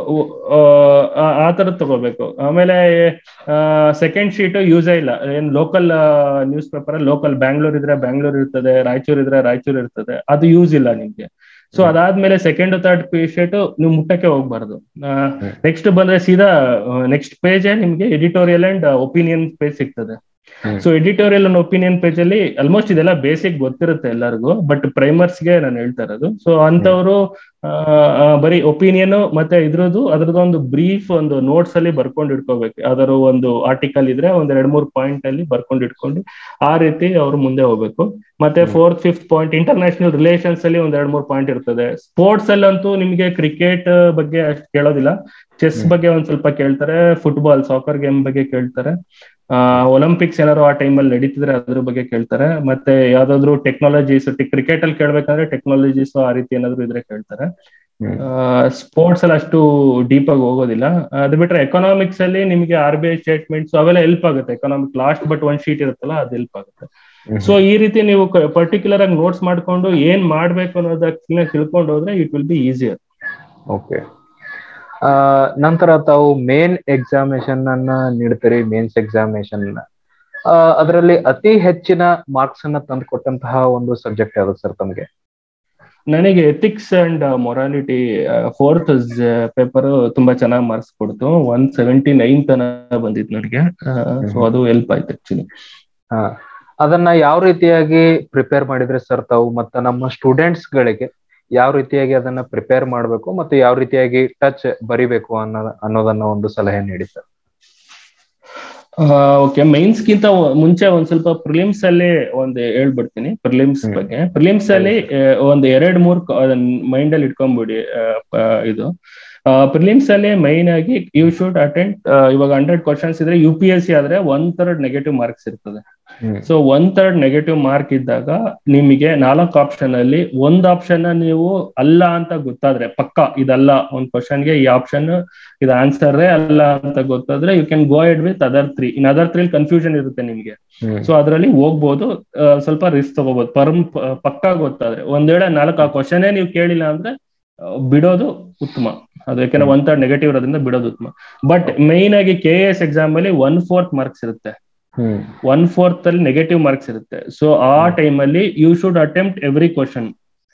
ಆ ತರದ್ ತಗೋಬೇಕು ಆಮೇಲೆ ಸೆಕೆಂಡ್ ಶೀಟ್ ಯೂಸೇ ಇಲ್ಲ ಏನ್ local newspaper local Bangalore ಇದ್ರೆ ಬ್ಯಾಂಗ್ಳೂರ್ ಇರ್ತದೆ ರಾಯಚೂರ್ ಇದ್ರೆ ರಾಯಚೂರ್ ಇರ್ತದೆ ಅದು ಯೂಸ್ ಇಲ್ಲ ನಿಮ್ಗೆ ಸೊ ಅದಾದ್ಮೇಲೆ ಸೆಕೆಂಡ್ ಥರ್ಡ್ ಶೀಟ್ ನೀವು ಮುಟ್ಟಕ್ಕೆ ಹೋಗ್ಬಾರ್ದು ನೆಕ್ಸ್ಟ್ ಬಂದ್ರೆ ಸೀದಾ ನೆಕ್ಸ್ಟ್ ಪೇಜ್ ನಿಮ್ಗೆ ಎಡಿಟೋರಿಯಲ್ ಅಂಡ್ ಒಪಿನಿಯನ್ ಪೇಜ್ ಸಿಗ್ತದೆ hmm. So editorial and opinion page ಅಲ್ಲಿ ಆಲ್ಮೋಸ್ಟ್ ಇದೆಲ್ಲ ಬೇಸಿಕ್ ಗೊತ್ತಿರುತ್ತೆ ಎಲ್ಲರಿಗೂ ಬಟ್ ಪ್ರೈಮರ್ಸ್ಗೆ ನಾನು ಹೇಳ್ತಾ ಇರೋದು ಸೊ ಅಂತವರು ಬರೀ ಒಪಿನಿಯನ್ ಮತ್ತೆ ಇದ್ರದ್ದು ಅದ್ರದ್ದು ಒಂದು ಬ್ರೀಫ್ ಒಂದು ನೋಟ್ಸ್ ಅಲ್ಲಿ ಬರ್ಕೊಂಡು ಇಟ್ಕೋಬೇಕು ಅದರ ಒಂದು ಆರ್ಟಿಕಲ್ ಇದ್ರೆ ಒಂದ್ ಎರಡ್ ಮೂರ್ ಪಾಯಿಂಟ್ ಅಲ್ಲಿ ಬರ್ಕೊಂಡು ಇಟ್ಕೊಂಡು ಆ ರೀತಿ ಅವ್ರು ಮುಂದೆ ಹೋಗ್ಬೇಕು ಮತ್ತೆ hmm. Fourth fifth point international relations ಅಲ್ಲಿ ಒಂದ್ ಎರಡ್ ಮೂರ್ ಪಾಯಿಂಟ್ ಇರ್ತದೆ ಸ್ಪೋರ್ಟ್ಸ್ ಅಲ್ಲಂತೂ ನಿಮಗೆ ಕ್ರಿಕೆಟ್ ಬಗ್ಗೆ ಅಷ್ಟು ಕೇಳೋದಿಲ್ಲ ಚೆಸ್ ಹ್ಮ್. ಬಗ್ಗೆ ಒಂದ್ ಸ್ವಲ್ಪ ಕೇಳ್ತಾರೆ ಫುಟ್ಬಾಲ್ ಸಾಕರ್ ಗೇಮ್ ಬಗ್ಗೆ ಕೇಳ್ತಾರೆ ಒಲಿಂಪಿಕ್ಸ್ ಏನಾದ್ರು ಆ ಟೈಮಲ್ಲಿ ನಡೀತಿದ್ರೆ ಅದ್ರ ಬಗ್ಗೆ ಕೇಳ್ತಾರೆ ಮತ್ತೆ ಯಾವ್ದಾದ್ರು ಟೆಕ್ನಾಲಜೀಸ್ ಕ್ರಿಕೆಟ್ ಅಲ್ಲಿ ಕೇಳ್ಬೇಕಂದ್ರೆ ಟೆಕ್ನಾಲಜೀಸ್ ಆ ರೀತಿ ಏನಾದ್ರು ಇದ್ರೆ ಕೇಳ್ತಾರೆ ಹ್ಮ್. ಸ್ಪೋರ್ಟ್ಸ್ ಅಲ್ಲಿ ಅಷ್ಟು ಡೀಪ್ ಆಗಿ ಹೋಗೋದಿಲ್ಲ ಅದು ಬಿಟ್ರೆ ಎಕನಾಮಿಕ್ಸ್ ಅಲ್ಲಿ ನಿಮಗೆ ಆರ್ ಬಿ ಐ ಸ್ಟೇಟ್ಮೆಂಟ್ಸ್ ಅವೆಲ್ಲ ಹೆಲ್ಪ್ ಆಗುತ್ತೆ ಎಕನಾಮಿಕ್ ಲಾಸ್ಟ್ ಬಟ್ ಒಂದ್ ಶೀಟ್ ಇರುತ್ತಲ್ಲ ಅದು ಹೆಲ್ಪ್ ಆಗುತ್ತೆ ಹ್ಮ್. ಸೊ ಈ ರೀತಿ ನೀವು ಪರ್ಟಿಕ್ಯುಲರ್ ಆಗಿ ನೋಟ್ಸ್ ಮಾಡ್ಕೊಂಡು ಏನ್ ಮಾಡ್ಬೇಕು ಅನ್ನೋದನ್ನ ತಿಳ್ಕೊಂಡು ಹೋದ್ರೆ it will be easier okay ನಂತರ ತಾವು ಮೇನ್ ಎಕ್ಸಾಮಿನೇಷನ್ ಅನ್ನ ನೀಡ್ತೀರಿ ಮೇನ್ಸ್ ಎಕ್ಸಾಮಿನೇಷನ್ ಅದರಲ್ಲಿ ಅತಿ ಹೆಚ್ಚಿನ ಮಾರ್ಕ್ಸ್ ಅನ್ನ ತಂದು ಕೊಟ್ಟಂತಹ ಒಂದು ಸಬ್ಜೆಕ್ಟ್ ಯಾವ್ದು ಸರ್ ತಮಗೆ ನನಗೆ ethics and morality fourth paper ತುಂಬಾ ಚೆನ್ನಾಗಿ ಮಾರ್ಕ್ಸ್ ಕೊಡ್ತು ಒನ್ ಸೆವೆಂಟಿ ನೈನ್ ತನ ಬಂದಿತ್ತು ನನಗೆ ಸೊ ಅದು ಹೆಲ್ಪ್ ಆಯ್ತು ಆಕ್ಚುಲಿ ಹಾ ಅದನ್ನ ಯಾವ ರೀತಿಯಾಗಿ ಪ್ರಿಪೇರ್ ಮಾಡಿದ್ರೆ ಸರ್ ತಾವು ಮತ್ತು ನಮ್ಮ ಸ್ಟೂಡೆಂಟ್ಸ್ ಗಳಿಗೆ ಯಾವ ರೀತಿಯಾಗಿ ಅದನ್ನ ಪ್ರಿಪೇರ್ ಮಾಡಬೇಕು ಮತ್ತು ಯಾವ ರೀತಿಯಾಗಿ ಟಚ್ ಬರಿಬೇಕು ಅನ್ನೋ ಅನ್ನೋದನ್ನ ಒಂದು ಸಲಹೆ ನೀಡಿ ಸರ್ ಓಕೆ ಮೈನ್ಸ್ ಗಿಂತ ಮುಂಚೆ ಒಂದ್ ಸ್ವಲ್ಪ ಪ್ರಿಲಿಮ್ಸ್ ಅಲ್ಲಿ ಒಂದ್ ಹೇಳ್ಬಿಡ್ತೀನಿ ಪ್ರಿಲಿಮ್ಸ್ ಹ್ಮ್. ಬಗ್ಗೆ ಪ್ರಿಲಿಮ್ಸ್ ಅಲ್ಲಿ ಆ, ಒಂದ್ ಎರಡ್ ಮೂರ್ ಮೈಂಡ್ ಅಲ್ಲಿ ಇಟ್ಕೊಂಡ್ಬಿಡಿ ಆ, ಪ- ಇದು ಪ್ರಿಲಿಮ್ಸ್ ಅಲ್ಲಿ ಮೈನ್ ಆಗಿ ಯು ಶುಡ್ ಅಟೆಂಡ್ ಇವಾಗ ಹಂಡ್ರೆಡ್ ಕ್ವಶನ್ಸ್ ಇದ್ರೆ ಯು ಪಿ ಎಸ್ ಸಿ ಆದ್ರೆ ಒನ್ ಥರ್ಡ್ ನೆಗೆಟಿವ್ ಮಾರ್ಕ್ಸ್ ಇರ್ತದೆ hmm so one third negative mark ಇದ್ದಾಗ ನಿಮಗೆ ನಾಲ್ಕು ಆಪ್ಷನ್ ಅಲ್ಲಿ ಒಂದ್ ಆಪ್ಷನ್ ನೀವು ಅಲ್ಲ ಅಂತ ಗೊತ್ತಾದ್ರೆ ಪಕ್ಕ ಇದಲ್ಲ ಒಂದ್ ಕ್ವಶನ್ಗೆ ಈ ಆಪ್ಷನ್ ಇದು ಆನ್ಸರ್ ಅಲ್ಲ ಅಂತ ಗೊತ್ತಾದ್ರೆ you can go ahead with other three in other three confusion ಇರುತ್ತೆ ನಿಮ್ಗೆ ಹ್ಮ್ ಸೊ ಅದ್ರಲ್ಲಿ ಹೋಗ್ಬೋದು ಆ, ಸ್ವಲ್ಪ ರಿಸ್ಕ್ ತಗೋಬಹುದು ಪರ್ಮ್ ಪ- ಪಕ್ಕ ಗೊತ್ತಾದ್ರೆ ಒಂದ್ ವೇಳೆ ನಾಲ್ಕು ಆ ಕ್ವಶನೇ ನೀವು ಕೇಳಿಲ್ಲ ಅಂದ್ರೆ ಆ, ಬಿಡೋದು ಉತ್ತಮ ಅದು ಯಾಕಂದ್ರೆ ಒನ್ ಥರ್ಡ್ ನೆಗೆಟಿವ್ ಇರೋದ್ರಿಂದ ಬಿಡೋದು ಉತ್ತಮ ಬಟ್ ಮೈನ್ ಆಗಿ ಕೆ ಎಸ್ ಎಕ್ಸಾಮ್ ಅಲ್ಲಿ ಒನ್ ಫೋರ್ತ್ ಮಾರ್ಕ್ಸ್ ಇರುತ್ತೆ ಹ್ಮ್ ಒನ್ ಫೋರ್ತ್ ಅಲ್ಲಿ ನೆಗೆಟಿವ್ ಮಾರ್ಕ್ಸ್ ಇರುತ್ತೆ ಸೊ ಆ ಟೈಮ್ ಅಲ್ಲಿ you should attempt every question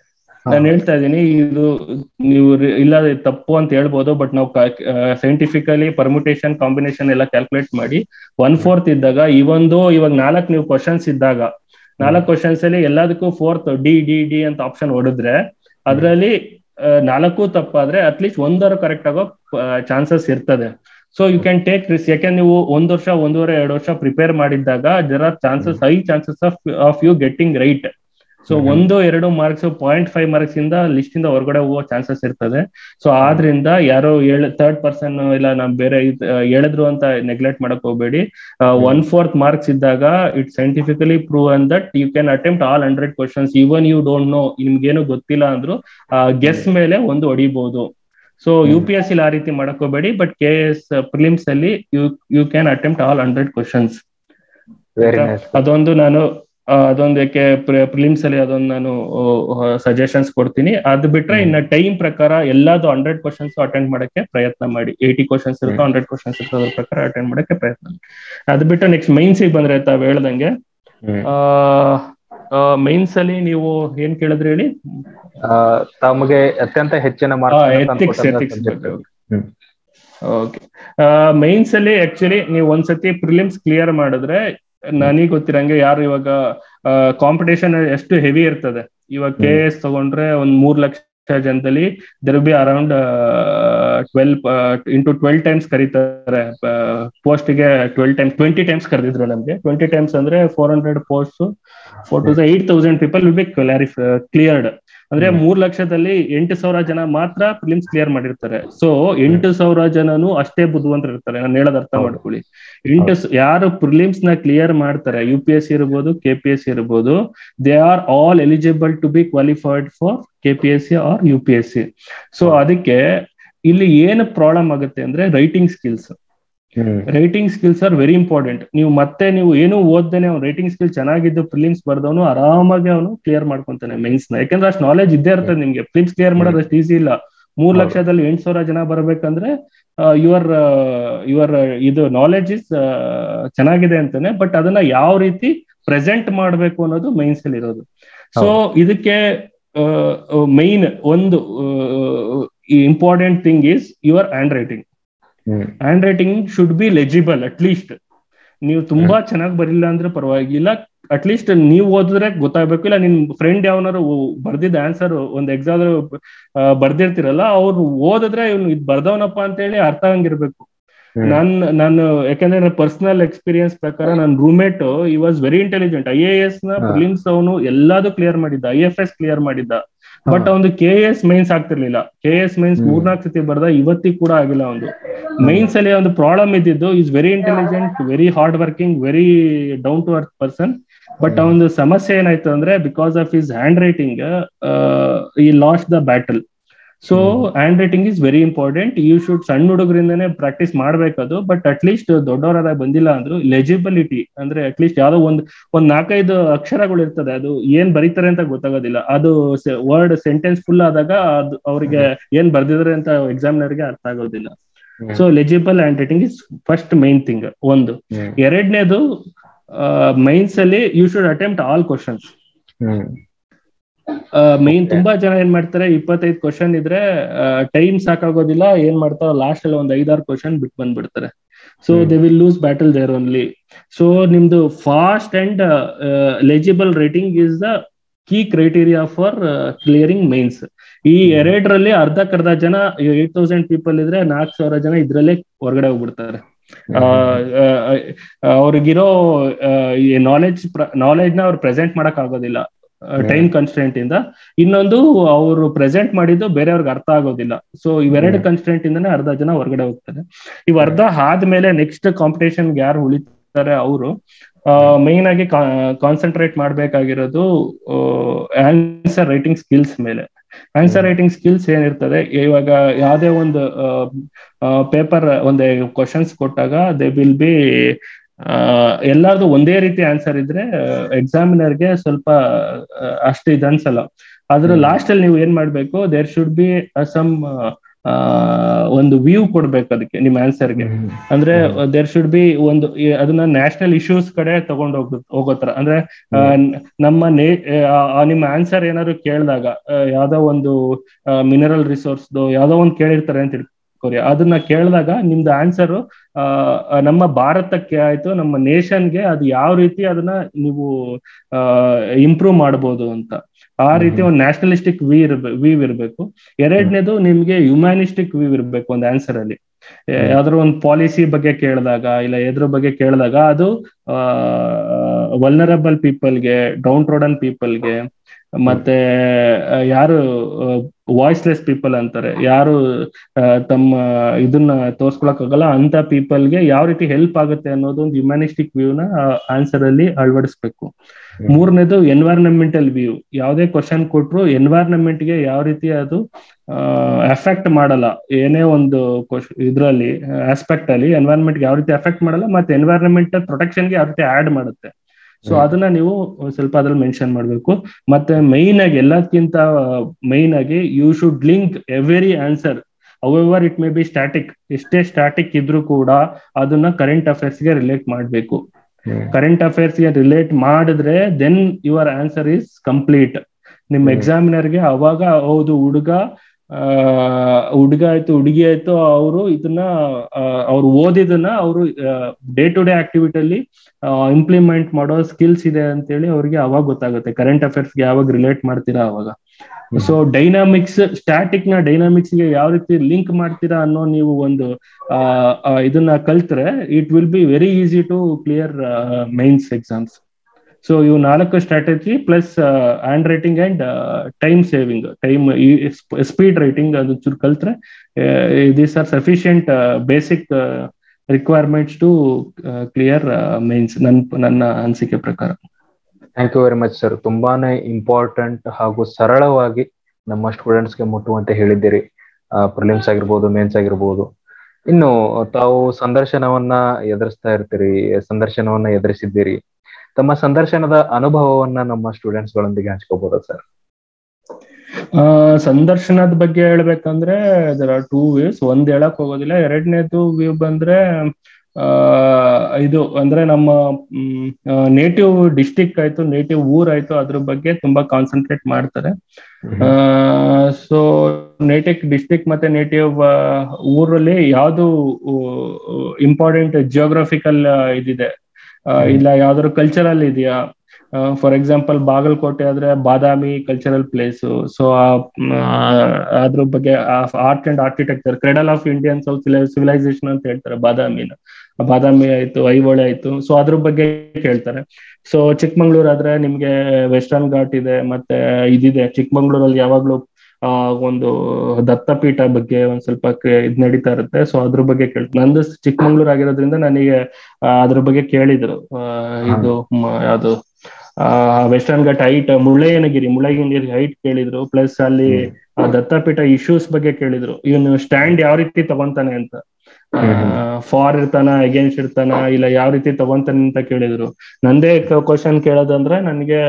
ನಾನು ಹೇಳ್ತಾ ಇದ್ದೀನಿ ಇದು ನೀವು ರಿ- ಇಲ್ಲ ಇದು ತಪ್ಪು ಅಂತ ಹೇಳ್ಬೋದು ಬಟ್ ನಾವು ಸೈಂಟಿಫಿಕಲಿ ಪರ್ಮುಟೇಷನ್ ಕಾಂಬಿನೇಷನ್ ಎಲ್ಲ ಕ್ಯಾಲ್ಕುಲೇಟ್ ಮಾಡಿ ಒನ್ ಫೋರ್ತ್ ಇದ್ದಾಗ ಇವೊಂದು ಇವಾಗ ನಾಲ್ಕು ನೀವು ಕ್ವಶನ್ಸ್ ಇದ್ದಾಗ ನಾಲ್ಕು ಕ್ವಶನ್ಸ್ ಅಲ್ಲಿ ಎಲ್ಲದಕ್ಕೂ ಫೋರ್ತ್ ಡಿ ಡಿ ಡಿ ಅಂತ ಆಪ್ಷನ್ ಹೊಡೆದ್ರೆ ಅದರಲ್ಲಿ ನಾಲ್ಕು ತಪ್ಪಾದ್ರೆ ಅಟ್ಲೀಸ್ಟ್ ಒಂದರ ಕರೆಕ್ಟ್ ಆಗೋ ಚಾನ್ಸಸ್ ಇರ್ತದೆ so you can take risk ಯಾಕೆಂದ್ರೆ ನೀವು ಒಂದ್ ವರ್ಷ ಒಂದೂವರೆ ಎರಡು ವರ್ಷ ಪ್ರಿಪೇರ್ ಮಾಡಿದ್ದಾಗ there are chances high chances of of you getting right so hmm. ಒಂದು ಎರಡು ಮಾರ್ಕ್ಸ್ ಪಾಯಿಂಟ್ ಫೈವ್ ಮಾರ್ಕ್ಸ್ ಇಂದ ಲಿಸ್ಟ್ ಇಂದ ಹೊರಗಡೆ ಹೋಗೋ ಚಾನ್ಸಸ್ ಇರ್ತದೆ ಸೊ ಆದ್ರಿಂದ ಯಾರೋ ಥರ್ಡ್ ಪರ್ಸನ್ ಇಲ್ಲ ನಮ್ ಬೇರೆ ಇದ್- ಆ, ಹೇಳಿದ್ರು ಅಂತ ನೆಗ್ಲೆಕ್ಟ್ ಮಾಡಕ್ ಹೋಗ್ಬೇಡಿ ಒನ್ ಫೋರ್ತ್ ಮಾರ್ಕ್ಸ್ ಇದ್ದಾಗ it scientifically proven that you can attempt all hundred questions even you don't know ನಿಮ್ಗೇನು ಗೊತ್ತಿಲ್ಲ ಅಂದ್ರು ಗೆಸ್ ಮೇಲೆ ಒಂದು ಹೊಡಿಬಹುದು ಸೊ ಯು ಪಿ ಎಸ್ ಆ ರೀತಿ ಮಾಡಕ್ ಹೋಗ್ಬೇಡಿ ಬಟ್ ಕೆ ಎಸ್ ಪ್ರಿಲಿಮ್ಸ್ ಅಲ್ಲಿ you you can attempt all hundred questions very nice ಅದೊಂದು ನಾನು ಆ, ಅದೊಂದಕ್ಕೆ ಪ್ರಿಲಿಮ್ಸ್ ಅಲ್ಲಿ ಅದೊಂದು ನಾನು ಸಜೆಷನ್ಸ್ ಕೊಡ್ತೀನಿ ಅದ್ ಬಿಟ್ರೆ ಹ್ಮ್. ಇನ್ನ ಟೈಮ್ ಪ್ರಕಾರ ಎಲ್ಲಾದು ಹಂಡ್ರೆಡ್ ಕ್ವಶನ್ಸ್ ಅಟೆಂಡ್ ಮಾಡಕ್ಕೆ ಪ್ರಯತ್ನ ಮಾಡಿ ಏಯ್ಟಿ ಕ್ವಶನ್ಸ್ ಇರುತ್ತೋ ಹಂಡ್ರೆಡ್ ಕ್ವಶನ್ಸ್ ಇರುತ್ತೋ ಅದ್ರ ಪ್ರಕಾರ ಅಟೆಂಡ್ ಮಾಡಕ್ಕೆ ಪ್ರಯತ್ನ ಮಾಡಿ ಅದ್ ಬಿಟ್ಟು ನೆಕ್ಸ್ಟ್ ಮೈನ್ಸ್ ಬಂದ್ರೆ ತಾವ್ ಹೇಳ್ದಂಗೆ ಮೈನ್ಸ್ ಅಲ್ಲಿ ನೀವು ಏನ್ ಕೇಳಿದ್ರಿ ಹೇಳಿ ತಮಗೆ ಅತ್ಯಂತ ಹೆಚ್ಚಿನ ethics ethics hmm. Okay mains ಅಲ್ಲಿ ಆಕ್ಚುಲಿ ನೀವು ಒಂದ್ಸತಿ ಪ್ರಿಲಿಮ್ಸ್ ಕ್ಲಿಯರ್ ಮಾಡಿದ್ರೆ ನನಗೆ ಗೊತ್ತಿರಂಗೆ ಯಾರು ಇವಾಗ ಕಾಂಪಿಟೇಷನ್ ಎಷ್ಟು ಹೆವಿ ಇರ್ತದೆ ಇವಾಗ ಕೆ ಎಸ್ ತಗೊಂಡ್ರೆ ಒಂದ್ ಮೂರ್ ಲಕ್ಷ ಜನದಲ್ಲಿ there be around twelve into twelve times ಕರೀತಾರೆ ಪೋಸ್ಟ್ ಗೆ ಟ್ವೆಲ್ ಟೈಮ್ಸ್ ಟ್ವೆಂಟಿ ಟೈಮ್ಸ್ ಕರೆದಿದ್ರು ನಮ್ಗೆ ಟ್ವೆಂಟಿ ಟೈಮ್ಸ್ ಅಂದ್ರೆ four hundred post four to eight thousand people will be ಕ್ಲಾರಿಫ್ ಕ್ಲಿಯರ್ಡ್ ಅಂದ್ರೆ ಹ್ಮ್. ಮೂರ್ ಲಕ್ಷದಲ್ಲಿ ಎಂಟು ಸಾವಿರ ಜನ ಮಾತ್ರ ಫಿಲಿಮ್ಸ್ ಕ್ಲಿಯರ್ ಮಾಡಿರ್ತಾರೆ ಸೊ ಎಂಟು ಸಾವಿರ ಜನನು ಅಷ್ಟೇ ಬುದ್ಧಿವಂತರು ಇರ್ತಾರೆ ನಾನು ಹೇಳೋದ್ ಅರ್ಥ ಹೌದು. ಮಾಡ್ಕೊಳ್ಳಿ ಎಂಟು ಸ- ಯಾರು ಪ್ರಿಲಿಮ್ಸ್ ನ ಕ್ಲಿಯರ್ ಮಾಡ್ತಾರೆ ಯು ಪಿ ಎಸ್ ಸಿ ಇರ್ಬೋದು ಕೆ ಪಿ ಎಸ್ ಸಿ ಇರ್ಬೋದು they are all eligible to be qualified for K P S C or U P S C so ಅದಕ್ಕೆ ಇಲ್ಲಿ ಏನು ಪ್ರಾಬ್ಲಮ್ ಆಗುತ್ತೆ ಅಂದ್ರೆ writing skills writing skills are very important ನೀವು ಮತ್ತೆ ನೀವು ಏನು ಓದ್ದೇನೆ ಅವ್ನು ರೈಟಿಂಗ್ ಸ್ಕಿಲ್ ಚೆನ್ನಾಗಿದ್ದು ಫಿಲಿಮ್ಸ್ ಬರ್ದವನು ಆರಾಮಾಗಿ ಅವನು ಕ್ಲಿಯರ್ ಮಾಡ್ಕೊಂತಾನೆ ಮೇನ್ಸ್ ನ ಯಾಕಂದ್ರೆ ಅಷ್ಟು ನಾಲೆಜ್ ಇದ್ದೇ ಇರ್ತದೆ ನಿಮ್ಗೆ ಫಿಲಿಮ್ಸ್ ಕ್ಲಿಯರ್ ಮಾಡೋದು ಅಷ್ಟು ಈಸಿ ಇಲ್ಲ ಮೂರ್ ಹೌದು. ಲಕ್ಷದಲ್ಲಿ ಎಂಟು ಸಾವಿರ ಜನ ಬರ್ಬೇಕಂದ್ರೆ ಯುವರ್ ಯುವರ್ ಇದು ನಾಲೆಜ್ ಇಸ್ ಚೆನ್ನಾಗಿದೆ ಅಂತಾನೆ ಬಟ್ ಅದನ್ನ ಯಾವ ರೀತಿ ಪ್ರೆಸೆಂಟ್ ಮಾಡ್ಬೇಕು ಅನ್ನೋದು ಮೈನ್ಸ್ ಅಲ್ಲಿ ಇರೋದು ಸೊ ಇದಕ್ಕೆ ಮೈನ್ ಒಂದು important thing is your handwriting handwriting should be legible at least ನೀವು ತುಂಬಾ ಚೆನ್ನಾಗಿ ಬರಿಲ್ಲ ಅಂದ್ರೆ ಪರವಾಗಿಲ್ಲ ಅಟ್ ಲೀಸ್ಟ್ ನೀವು ಓದಿದ್ರೆ ಗೊತ್ತಾಗ್ಬೇಕು ಇಲ್ಲ ನಿಮ್ ಫ್ರೆಂಡ್ ಯಾವನಾರು ಬರ್ದಿದ್ದ ಆನ್ಸರ್ ಒಂದ್ ಎಕ್ಸಾಮ್ ಬರ್ದಿರ್ತಿರಲ್ಲ ಅವ್ರು ಓದಿದ್ರೆ ಇವ್ನು ಇದ್ ಬರ್ದವನಪ್ಪ ಅಂತ ಹೇಳಿ ಅರ್ಥ ಹಂಗಿರ್ಬೇಕು ನಾನ್ ನಾನು ಯಾಕಂದ್ರೆ ನನ್ನ ಪರ್ಸನಲ್ ಎಕ್ಸ್ಪೀರಿಯನ್ಸ್ ಪ್ರಕಾರ ನನ್ನ roommate he was very intelligent I A S ನ ಹಾ. ಫಿಲಿಮ್ಸ್ ಅವನು ಎಲ್ಲಾದು ಕ್ಲಿಯರ್ ಮಾಡಿದ್ದ ಐ ಎಫ್ ಎಸ್ ಕ್ಲಿಯರ್ ಮಾಡಿದ್ದ ಬಟ್ ಅವನು ಕೆ ಎಸ್ ಮೈನ್ಸ್ ಆಗ್ತಿರ್ಲಿಲ್ಲ ಕೆ ಎಸ್ ಮೈನ್ಸ್ ಹ್ಮ್. ಮೂರ್ನಾಲ್ಕು ಸತಿ ಬರ್ದ ಇವತ್ತಿಗೆ ಕೂಡ ಆಗಿಲ್ಲ ಒಂದು ಮೈನ್ಸ್ ಅಲ್ಲಿ ಒಂದು ಪ್ರಾಬ್ಲಮ್ ಇದ್ದಿದ್ದು he's very intelligent very hard working very down to earth person but hmm. ಅವನ ಸಮಸ್ಯೆ ಏನಾಯ್ತು ಅಂದ್ರೆ because of his handwriting he lost the battle so hmm. Handwriting is very important you should ಸಣ್ಣ ಹುಡುಗರಿಂದನೇ practice ಮಾಡ್ಬೇಕದು but at least ದೊಡ್ಡವರಾದಾಗ ಬಂದಿಲ್ಲ ಅಂದ್ರು ಲೆಜಿಬಿಲಿಟಿ ಅಂದ್ರೆ ಅಟ್ಲೀಸ್ಟ್ ಯಾವ್ದೋ ಒಂದ್ ಒಂದ್ ನಾಲ್ಕೈದು ಅಕ್ಷರಗಳು ಇರ್ತದೆ ಅದು ಏನ್ ಬರೀತಾರೆ ಅಂತ ಗೊತ್ತಾಗೋದಿಲ್ಲ ಅದು ವರ್ಡ್ ಸೆಂಟೆನ್ಸ್ ಫುಲ್ ಆದಾಗ ಅದು ಅವ್ರಿಗೆ ಏನ್ ಬರ್ದಿದ್ರೆ ಅಂತ ಎಕ್ಸಾಮಿನರ್ಗೆ ಅರ್ಥ ಆಗೋದಿಲ್ಲ so legible handwriting is first main thing ಒಂದು ಎರಡನೇದು ಮೈನ್ಸ್ ಅಲ್ಲಿ you should attempt all questions main Okay. ತುಂಬಾ ಜನ ಏನ್ ಮಾಡ್ತಾರೆ ಇಪ್ಪತ್ತೈದು ಕ್ವಶನ್ ಇದ್ರೆ ಟೈಮ್ ಸಾಕಾಗೋದಿಲ್ಲ ಏನ್ ಮಾಡ್ತಾರೋ ಲಾಸ್ಟ್ ಅಲ್ಲಿ ಒಂದ್ ಐದಾರು ಕ್ವಶನ್ ಬಿಟ್ಟು ಬಂದ್ಬಿಡ್ತಾರೆ so hmm. They will lose battle there only so ನಿಮ್ದು fast and legible writing is the key criteria for clearing mains ಈ ಹ್ಮ್. ಎರಡರಲ್ಲಿ ಅರ್ಧಕ್ಕರ್ಧ ಜನ ಏಟ್ ತೌಸಂಡ್ ಪೀಪಲ್ ಇದ್ರೆ ನಾಲ್ಕು ಸಾವಿರ ಜನ ಇದ್ರಲ್ಲೇ ಹೊರಗಡೆ ಹೋಗ್ಬಿಡ್ತಾರೆ ಅವ್ರಿಗಿರೋ ನಾಲೆಜ್ ನಾಲೆಜ್ ನ ಅವ್ರು ಪ್ರೆಸೆಂಟ್ ಮಾಡಕ್ ಆಗೋದಿಲ್ಲ ಟೈಮ್ ಕನ್ಸ್ಟೆಂಟ್ ಇಂದ ಇನ್ನೊಂದು ಅವರು ಪ್ರೆಸೆಂಟ್ ಮಾಡಿದ್ದು ಬೇರೆಯವ್ರಿಗೆ ಅರ್ಥ ಆಗೋದಿಲ್ಲ ಸೊ ಇವೆರಡು ಹ್ಮ್. ಕನ್ಸ್ಟೆಂಟ್ ಇಂದಾನೆ ಅರ್ಧ ಜನ ಹೊರಗಡೆ ಹೋಗ್ತಾರೆ ಇವ್ ಅರ್ಧ ಆದ್ಮೇಲೆ ನೆಕ್ಸ್ಟ್ ಕಾಂಪಿಟೇಷನ್ ಯಾರು ಉಳಿತಾರೆ ಅವರು ಮೈನ್ ಆಗಿ ಕಾನ್ಸಂಟ್ರೇಟ್ ಮಾಡ್ಬೇಕಾಗಿರೋದು ಆನ್ಸರ್ ರೈಟಿಂಗ್ ಸ್ಕಿಲ್ಸ್ ಮೇಲೆ ಆನ್ಸರ್ ರೈಟಿಂಗ್ ಸ್ಕಿಲ್ಸ್ ಏನಿರ್ತದೆ ಇವಾಗ ಯಾವ್ದೇ ಒಂದು ಪೇಪರ್ ಒಂದು ಕ್ವಶನ್ಸ್ ಕೊಟ್ಟಾಗ ದೇ ವಿಲ್ ಬಿ ಎಲ್ಲಾರ್ದು ಒಂದೇ ರೀತಿ ಆನ್ಸರ್ ಇದ್ರೆ ಎಕ್ಸಾಮಿನರ್ಗೆ ಸ್ವಲ್ಪ ಅಷ್ಟು ಇದು ಅನ್ಸಲ್ಲ ಅದ್ರ ಹ್ಮ್. ಲಾಸ್ಟ್ ಅಲ್ಲಿ ನೀವು ಏನ್ ಮಾಡ್ಬೇಕು ದೇರ್ ಶುಡ್ ಬಿ ಸಮ್ ಆ ಒಂದು ವ್ಯೂ ಕೊಡ್ಬೇಕು ಅದಕ್ಕೆ ನಿಮ್ ಆನ್ಸರ್ಗೆ ಅಂದ್ರೆ ದೇರ್ ಶುಡ್ ಬಿ ಒಂದು ಈ- ಅದನ್ನ ನ್ಯಾಷನಲ್ ಇಶ್ಯೂಸ್ ಕಡೆ ತಗೊಂಡ್ ಹೋಗ್ ಹೋಗೋ ತರ ಅಂದ್ರೆ ಆ, ನ- ನಮ್ಮ ನೇ ಆ, ಆ ನಿಮ್ಮ ಆನ್ಸರ್ ಏನಾದ್ರು ಕೇಳಿದಾಗ ಯಾವ್ದೋ ಒಂದು ಮಿನರಲ್ ರಿಸೋರ್ಸ್ ಯಾವ್ದೋ ಒಂದು ಕೇಳಿರ್ತಾರೆ ಅಂತ ತಿಳ್ಕೊರಿ ಅದನ್ನ ಕೇಳಿದಾಗ ನಿಮ್ದು ಆನ್ಸರ್ ನಮ್ಮ ಭಾರತಕ್ಕೆ ಆಯ್ತು ನಮ್ಮ ನೇಷನ್ಗೆ ಅದು ಯಾವ ರೀತಿ ಅದನ್ನ ನೀವು ಇಂಪ್ರೂವ್ ಮಾಡ್ಬೋದು ಅಂತ ಆ ರೀತಿ ಒಂದು ನ್ಯಾಷನಲಿಸ್ಟಿಕ್ ವಿ ಇರ್ಬೇಕು ವೀವ್ ಇರಬೇಕು ಎರಡನೇದು ನಿಮ್ಗೆ ಹ್ಯುಮ್ಯಾನಿಸ್ಟಿಕ್ ವೀವ್ ಇರಬೇಕು ಒಂದು ಆನ್ಸರ್ ಅಲ್ಲಿ ಯಾವ್ದಾದ್ರು ಒಂದು ಪಾಲಿಸಿ ಬಗ್ಗೆ ಕೇಳಿದಾಗ ಇಲ್ಲ ಎದ್ರ ಬಗ್ಗೆ ಕೇಳಿದಾಗ ಅದು ವಲ್ನರಬಲ್ ಪೀಪಲ್ಗೆ ಡೌನ್ ಟ್ರೋಡನ್ ಪೀಪಲ್ಗೆ ಮತ್ತೆ ಆ, ಯಾರು ವಾಯ್ಸ್ಲೆಸ್ ಪೀಪಲ್ ಅಂತಾರೆ ಯಾರು ಆ, ತಮ್ಮ ಇದನ್ನ ತೋರ್ಸ್ಕೊಳಕ್ ಆಗಲ್ಲ ಅಂತ ಪೀಪಲ್ಗೆ ಯಾವ ರೀತಿ ಹೆಲ್ಪ್ ಆಗುತ್ತೆ ಅನ್ನೋದು ಒಂದು ಹ್ಯುಮ್ಯಾನಿಸ್ಟಿಕ್ ವ್ಯೂನ ಆನ್ಸರ್ ಅಲ್ಲಿ ಅಳವಡಿಸ್ಬೇಕು ಮೂರನೇದು ಎನ್ವೈರನ್ಮೆಂಟಲ್ ವ್ಯೂ ಯಾವುದೇ ಕ್ವಶನ್ ಕೊಟ್ರು ಎನ್ವೈರನ್ಮೆಂಟ್ ಗೆ ಯಾವ ರೀತಿ ಅದು ಎಫೆಕ್ಟ್ ಮಾಡಲ್ಲ ಏನೇ ಒಂದು ಇದ್ರಲ್ಲಿ ಆಸ್ಪೆಕ್ಟ್ ಅಲ್ಲಿ ಎನ್ವೈರನ್ಮೆಂಟ್ ಯಾವ ರೀತಿ ಎಫೆಕ್ಟ್ ಮಾಡಲ್ಲ ಮತ್ತೆ ಎನ್ವೈರನ್ಮೆಂಟಲ್ ಪ್ರೊಟೆಕ್ಷನ್ ಗೆ ಯಾವ ರೀತಿ ಆಡ್ ಮಾಡುತ್ತೆ ಸೊ ಹ್ಮ್. ಅದನ್ನ ನೀವು ಒಂದ್ ಸ್ವಲ್ಪ ಅದ್ರಲ್ಲಿ ಮೆನ್ಷನ್ ಮಾಡ್ಬೇಕು ಮತ್ತೆ ಮೈನ್ ಆಗಿ ಎಲ್ಲಕ್ಕಿಂತ ಮೈನ್ ಆಗಿ you should link every answer our it may be static ಎಷ್ಟೇ ಸ್ಟಾಟಿಕ್ ಇದ್ರೂ ಕೂಡ ಅದನ್ನ ಕರೆಂಟ್ ಅಫೇರ್ಸ್ ಗೆ ರಿಲೇಟ್ ಮಾಡ್ಬೇಕು ಕರೆಂಟ್ ಅಫೇರ್ಸ್ ಗೆ ರಿಲೇಟ್ ಮಾಡಿದ್ರೆ then your answer is complete ನಿಮ್ಮ ಹ್ಮ್. ಎಕ್ಸಾಮಿನರ್ ಗೆ ಅವಾಗ ಹೌದು ಹುಡುಗ ಆ ಹುಡುಗ ಆಯ್ತು ಹುಡುಗಿ ಆಯ್ತು ಅವರು ಇದನ್ನ ಅವ್ರು ಓದಿದನ್ನ ಅವರು ಡೇ ಟು ಡೇ ಆಕ್ಟಿವಿಟಿಯಲ್ಲಿ ಇಂಪ್ಲಿಮೆಂಟ್ ಮಾಡೋ ಸ್ಕಿಲ್ಸ್ ಇದೆ ಅಂತೇಳಿ ಅವ್ರಿಗೆ ಅವಾಗ ಗೊತ್ತಾಗುತ್ತೆ ಕರೆಂಟ್ ಅಫೇರ್ಸ್ ಗೆ ಯಾವಾಗ ರಿಲೇಟ್ ಮಾಡ್ತೀರಾ ಅವಾಗ ಸೊ ಡೈನಾಮಿಕ್ಸ್ ಸ್ಟ್ಯಾಟಿಕ್ ನ ಡೈನಾಮಿಕ್ಸ್ ಗೆ ಯಾವ ರೀತಿ ಲಿಂಕ್ ಮಾಡ್ತೀರಾ ಅನ್ನೋ ನೀವು ಒಂದು ಆ, ಆ, ಇದನ್ನ ಕಲ್ತ್ರೆ it will be very easy to clear mains exams so ಇವು ನಾಲ್ಕು strategy plus handwriting and time saving time speed writing ಅದು ಚೂರು ಕಲ್ತ್ರೆ these are sufficient basic requirements to clear mains ನನ್ ನನ್ನ ಅನಿಸಿಕೆ ಪ್ರಕಾರ thank you very much sir ತುಂಬಾನೇ ಇಂಪಾರ್ಟೆಂಟ್ ಹಾಗೂ ಸರಳವಾಗಿ ನಮ್ಮ ಸ್ಟೂಡೆಂಟ್ಸ್ಗೆ ಮುಟ್ಟುವಂತೆ ಹೇಳಿದ್ದೀರಿ ಪ್ರಿಲಿಮ್ಸ್ ಆಗಿರ್ಬೋದು ಮೇನ್ಸ್ ಆಗಿರ್ಬೋದು ಇನ್ನು ತಾವು ಸಂದರ್ಶನವನ್ನ ಎದುರಿಸ್ತಾ ಇರ್ತೀರಿ ಸಂದರ್ಶನವನ್ನ ಎದುರಿಸಿದ್ದೀರಿ ತಮ್ಮ ಸಂದರ್ಶನದ ಅನುಭವವನ್ನ ನಮ್ಮ ಸ್ಟೂಡೆಂಟ್ಸ್ ಗಳೊಂದಿಗೆ ಹಂಚ್ಕೋಬಹುದಾ ಸರ್ ಆ ಸಂದರ್ಶನದ ಬಗ್ಗೆ ಹೇಳ್ಬೇಕಂದ್ರೆ ದರ್ ಆರ್ ಟೂ ವ್ಯೂಸ್ ಒಂದ್ ಹೇಳಕ್ ಹೋಗೋದಿಲ್ಲ ಎರಡನೇದು ವ್ಯೂ ಬಂದ್ರೆ ಆ ಇದು ಅಂದ್ರೆ ನಮ್ಮ ನೇಟಿವ್ ಡಿಸ್ಟಿಕ್ ಆಯ್ತು ನೇಟಿವ್ ಊರ್ ಆಯ್ತು ಅದ್ರ ಬಗ್ಗೆ ತುಂಬಾ ಕಾನ್ಸಂಟ್ರೇಟ್ ಮಾಡ್ತಾರೆ ಸೊ ನೇಟಿವ್ ಡಿಸ್ಟಿಕ್ ಮತ್ತೆ ನೇಟಿವ್ ಊರಲ್ಲಿ ಯಾವ್ದು ಇಂಪಾರ್ಟೆಂಟ್ ಜಿಯೋಗ್ರಫಿಕಲ್ ಇದಿದೆ ಆ, ಇಲ್ಲ ಯಾವ್ದಾದ್ರು ಕಲ್ಚರಲ್ ಇದೆಯಾ ಫಾರ್ ಎಕ್ಸಾಂಪಲ್ ಬಾಗಲಕೋಟೆ ಆದ್ರೆ ಬಾದಾಮಿ ಕಲ್ಚರಲ್ ಪ್ಲೇಸ್ ಸೊ ಅದ್ರ ಬಗ್ಗೆ art and architecture cradle of Indian South civilization ಅಂತ ಹೇಳ್ತಾರೆ ಬಾದಾಮಿನ ಬಾದಾಮಿ ಆಯ್ತು ಐಹೊಳೆ ಆಯ್ತು ಸೊ ಅದ್ರ ಬಗ್ಗೆ ಕೇಳ್ತಾರೆ ಸೊ ಚಿಕ್ಕಮಂಗ್ಳೂರ್ ಆದ್ರೆ ನಿಮ್ಗೆ ವೆಸ್ಟರ್ನ್ ಘಾಟ್ ಇದೆ ಮತ್ತೆ ಇದಿದೆ ಚಿಕ್ಕಮಂಗ್ಳೂರಲ್ಲಿ ಯಾವಾಗ್ಲೂ ಆ ಒಂದು ದತ್ತಪೀಠ ಬಗ್ಗೆ ಒಂದ್ ಸ್ವಲ್ಪ ಕೆ- ಇದ್ ನಡೀತಾ ಇರುತ್ತೆ ಸೊ ಅದ್ರ ಬಗ್ಗೆ ಕೇಳ್ತಾರೆ ನಂದು ಚಿಕ್ಕಮಂಗ್ಳೂರ್ ಆಗಿರೋದ್ರಿಂದ ನನಗೆ ಆ, ಅದ್ರ ಬಗ್ಗೆ ಕೇಳಿದ್ರು ಆ, ಇದು ಮ- ಯಾವ್ದು Western Ghat height Mullayanagiri Mullayanagiri height ಕೇಳಿದ್ರು ಪ್ಲಸ್ ಅಲ್ಲಿ ಆ ದತ್ತಪೀಠ ಇಶ್ಯೂಸ್ ಬಗ್ಗೆ ಕೇಳಿದ್ರು ಇವನು ಸ್ಟ್ಯಾಂಡ್ ಯಾವ ರೀತಿ ತಗೊಂತಾನೆ ಅಂತ ಫಾರ್ ಇರ್ತಾನ ಅಗೇನ್ಸ್ಟ್ ಇರ್ತಾನ ಇಲ್ಲ ಯಾವ ರೀತಿ ತಗೊಂತಾನೆ ಅಂತ ಕೇಳಿದ್ರು ನಂದೇ ಕ್ವಶನ್ ಕೇಳೋದಂದ್ರೆ ನನ್ಗೆ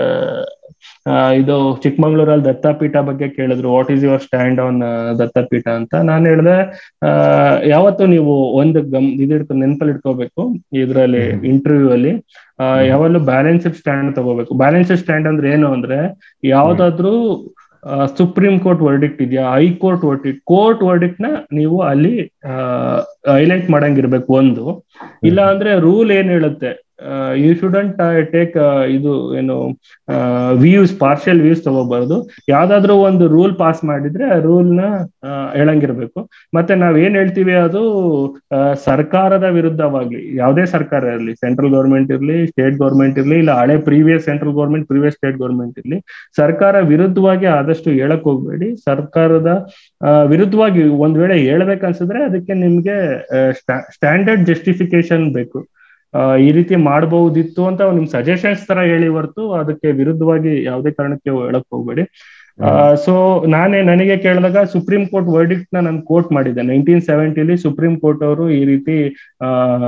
ಆ, ಇದು ಚಿಕ್ಕಮಂಗ್ಳೂರಲ್ಲಿ ದತ್ತಪೀಠ ಬಗ್ಗೆ ಕೇಳಿದ್ರು what is your stand on Dattapeetha ಅಂತ ನಾನು ಹೇಳಿದೆ ಆ, ಯಾವತ್ತು ನೀವು ಒಂದು ಗಮ್ ಇದಿಡ್ಕೊ ನೆನಪಲ್ಲಿ ಇಟ್ಕೋಬೇಕು ಇದ್ರಲ್ಲಿ ಹ್ಮ್. ಇಂಟರ್ವ್ಯೂ ಅಲ್ಲಿ ಆ, ಯಾವಾಗ್ಲೂ ಬ್ಯಾಲೆನ್ಸ್ಡ್ ಸ್ಟ್ಯಾಂಡ್ ತಗೋಬೇಕು ಬ್ಯಾಲೆನ್ಸ್ಡ್ ಸ್ಟ್ಯಾಂಡ್ ಅಂದ್ರೆ ಏನು ಅಂದ್ರೆ ಯಾವ್ದಾದ್ರು ಸುಪ್ರೀಂ ಕೋರ್ಟ್ ವರ್ಡಿಕ್ಟ್ ಇದೆಯಾ high court verdict court verdict ನ ನೀವು ಅಲ್ಲಿ ಹೈಲೈಟ್ ಮಾಡಂಗಿರ್ಬೇಕು ಒಂದು ಇಲ್ಲ ಅಂದ್ರೆ ರೂಲ್ ಏನ್ ಹೇಳುತ್ತೆ ಯು ಶುಡಂಟ್ ಟೇಕ್ ಇದು ಏನು ವ್ಯೂಸ್ ಪಾರ್ಷಿಯಲ್ ವ್ಯೂಸ್ ತಗೋಬಾರ್ದು ಯಾವ್ದಾದ್ರು ಒಂದು ರೂಲ್ ಪಾಸ್ ಮಾಡಿದ್ರೆ ಆ ರೂಲ್ ನ ಆ, ಹೇಳಂಗಿರ್ಬೇಕು ಮತ್ತೆ ನಾವ್ ಏನ್ ಹೇಳ್ತೀವಿ ಅದು ಆ, ಸರ್ಕಾರದ ವಿರುದ್ಧವಾಗ್ಲಿ ಯಾವುದೇ ಸರ್ಕಾರ ಇರಲಿ ಸೆಂಟ್ರಲ್ ಗೌರ್ಮೆಂಟ್ ಇರ್ಲಿ ಸ್ಟೇಟ್ ಗೌರ್ಮೆಂಟ್ ಇರ್ಲಿ ಇಲ್ಲ ಹಳೆ previous central government previous state government ಇರ್ಲಿ ಸರ್ಕಾರ ವಿರುದ್ಧವಾಗಿ ಆದಷ್ಟು ಹೇಳಕ್ ಹೋಗ್ಬೇಡಿ ಸರ್ಕಾರದ ಆ, ವಿರುದ್ಧವಾಗಿ ಒಂದ್ ವೇಳೆ ಹೇಳ್ಬೇಕನ್ಸಿದ್ರೆ ಅದಕ್ಕೆ ನಿಮ್ಗೆ ಸ್ಟ್ಯಾಂಡರ್ಡ್ ಜಸ್ಟಿಫಿಕೇಶನ್ ಬೇಕು ಆ, ಈ ರೀತಿ ಮಾಡಬಹುದಿತ್ತು ಅಂತ ನಿಮ್ ಸಜೆಷನ್ಸ್ ತರ ಹೇಳಿ ಹೊರ್ತು ಅದಕ್ಕೆ ವಿರುದ್ಧವಾಗಿ ಯಾವುದೇ ಕಾರಣಕ್ಕೆ ಹೇಳಕ್ ಹೋಗ್ಬೇಡಿ ಸೊ ನಾನೇ ನನಗೆ ಕೇಳಿದಾಗ ಸುಪ್ರೀಂ ಕೋರ್ಟ್ ವರ್ಡಿಕ್ಟ್ ನ ನಾನು ಕೋಟ್ ಮಾಡಿದ್ದೆ ನೈನ್ಟೀನ್ ಸೆವೆಂಟಿಲಿ ಸುಪ್ರೀಂ ಕೋರ್ಟ್ ಅವರು ಈ ರೀತಿ ಆ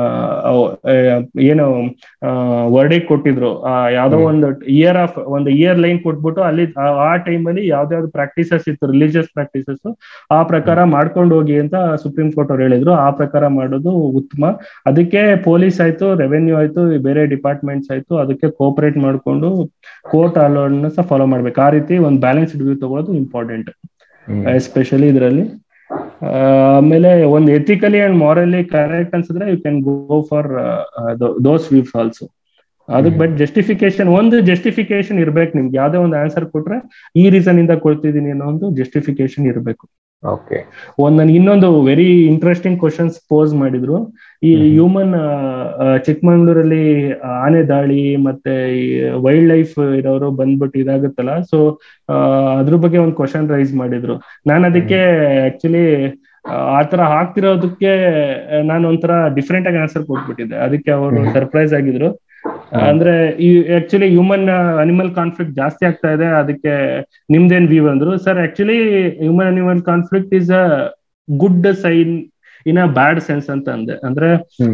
ಏನು ವರ್ಡಿಕ್ ಕೊಟ್ಟಿದ್ರು ಯಾವ್ದೋ ಒಂದು ಇಯರ್ ಆಫ್ ಒಂದು ಇಯರ್ ಲೈನ್ ಕೊಟ್ಬಿಟ್ಟು ಅಲ್ಲಿ ಆ ಟೈಮ್ ಅಲ್ಲಿ ಯಾವ್ದಾವ್ದು ಪ್ರಾಕ್ಟೀಸಸ್ ಇತ್ತು ರಿಲಿಜಿಯಸ್ ಪ್ರಾಕ್ಟೀಸಸ್ ಆ ಪ್ರಕಾರ ಮಾಡ್ಕೊಂಡು ಹೋಗಿ ಅಂತ ಸುಪ್ರೀಂ ಕೋರ್ಟ್ ಅವ್ರು ಹೇಳಿದ್ರು ಆ ಪ್ರಕಾರ ಮಾಡೋದು ಉತ್ತಮ ಅದಕ್ಕೆ ಪೊಲೀಸ್ ಆಯ್ತು ರೆವೆನ್ಯೂ ಆಯ್ತು ಬೇರೆ ಡಿಪಾರ್ಟ್ಮೆಂಟ್ಸ್ ಆಯ್ತು ಅದಕ್ಕೆ ಕೋಪರೇಟ್ ಮಾಡ್ಕೊಂಡು ಕೋರ್ಟ್ ಅಲೋಡ್ನ ಸಹ ಫಾಲೋ ಮಾಡ್ಬೇಕು ಆ ರೀತಿ ಒಂದು ಬ್ಯಾಲೆನ್ಸ್ ವ್ಯೂ ತಗೊಳ್ಳೋದು ಇಂಪಾರ್ಟೆಂಟ್ ಎಸ್ಪೆಷಲಿ ಇದರಲ್ಲಿ ಆಮೇಲೆ ಒಂದು ಎಥಿಕಲಿ ಅಂಡ್ ಮಾರಲಿ ಕರೆಕ್ಟ್ ಅನ್ಸಿದ್ರೆ you can go for those views also ಅದಕ್ಕೆ ಬಟ್ ಜಸ್ಟಿಫಿಕೇಶನ್ ಒಂದು ಜಸ್ಟಿಫಿಕೇಶನ್ ಇರ್ಬೇಕು ನಿಮ್ಗೆ ಯಾವ್ದೇ ಒಂದು ಆನ್ಸರ್ ಕೊಟ್ರೆ ಈ ರೀಸನ್ ಇಂದ ಕೊಡ್ತಿದೀನಿ ಅನ್ನೋ ಒಂದು ಜಸ್ಟಿಫಿಕೇಶನ್ ಇರಬೇಕು ಓಕೆ ಒಂದ್ ನನ್ಗೆ ಇನ್ನೊಂದು ವೆರಿ ಇಂಟ್ರೆಸ್ಟಿಂಗ್ ಕ್ವಶನ್ಸ್ ಪೋಸ್ ಮಾಡಿದ್ರು ಈ ಹ್ಯೂಮನ್ ಚಿಕ್ಕಮಂಗ್ಳೂರಲ್ಲಿ ಆನೆ ದಾಳಿ ಮತ್ತೆ ಈ ವೈಲ್ಡ್ ಲೈಫ್ ಇರೋರು ಬಂದ್ಬಿಟ್ಟು ಇದಾಗುತ್ತಲ್ಲ ಸೊ ಅದ್ರ ಬಗ್ಗೆ ಒಂದು ಕ್ವಶನ್ ರೈಸ್ ಮಾಡಿದ್ರು ನಾನು ಅದಕ್ಕೆ ಆಕ್ಚುಲಿ ಆತರ ಹಾಕ್ತಿರೋದಕ್ಕೆ ನಾನು ಒಂಥರ ಡಿಫ್ರೆಂಟ್ ಆಗಿ ಆನ್ಸರ್ ಕೊಟ್ಬಿಟ್ಟಿದ್ದೆ ಅದಕ್ಕೆ ಅವರು ಸರ್ಪ್ರೈಸ್ ಆಗಿದ್ರು ಅಂದ್ರೆ ಈ ಆಕ್ಚುಲಿ ಹ್ಯೂಮನ್ ಅನಿಮಲ್ ಕಾನ್ಫ್ಲಿಕ್ಟ್ ಜಾಸ್ತಿ ಆಗ್ತಾ ಇದೆ ಅದಕ್ಕೆ ನಿಮ್ದೇನ್ ವ್ಯೂ ಅಂದ್ರು sir actually human animal conflict is a good sign in a bad sense ಅಂತ ಅಂದೆ ಅಂದ್ರೆ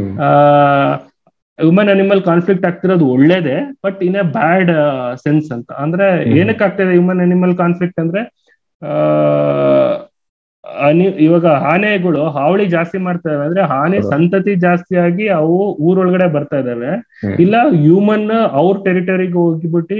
ಹ್ಯೂಮನ್ ಅನಿಮಲ್ ಕಾನ್ಫ್ಲಿಕ್ಟ್ ಆಗ್ತಿರೋದು ಒಳ್ಳೇದೇ but in a bad sense ಅಂತ ಅಂದ್ರೆ ಏನಕ್ಕೆ ಆಗ್ತಿದೆ ಹ್ಯೂಮನ್ ಅನಿಮಲ್ ಕಾನ್ಫ್ಲಿಕ್ಟ್ ಅಂದ್ರೆ ಇವಾಗ ಆನೆಗಳು ಹಾವಳಿ ಜಾಸ್ತಿ ಮಾಡ್ತಾ ಇದಾವೆ ಅಂದ್ರೆ ಆನೆ ಸಂತತಿ ಜಾಸ್ತಿ ಆಗಿ ಅವು ಊರೊಳಗಡೆ ಬರ್ತಾ ಇದಾವೆ ಇಲ್ಲ ಹ್ಯೂಮನ್ ಅವ್ರ ಟೆರಿಟರಿಗೆ ಹೋಗಿಬಿಟ್ಟು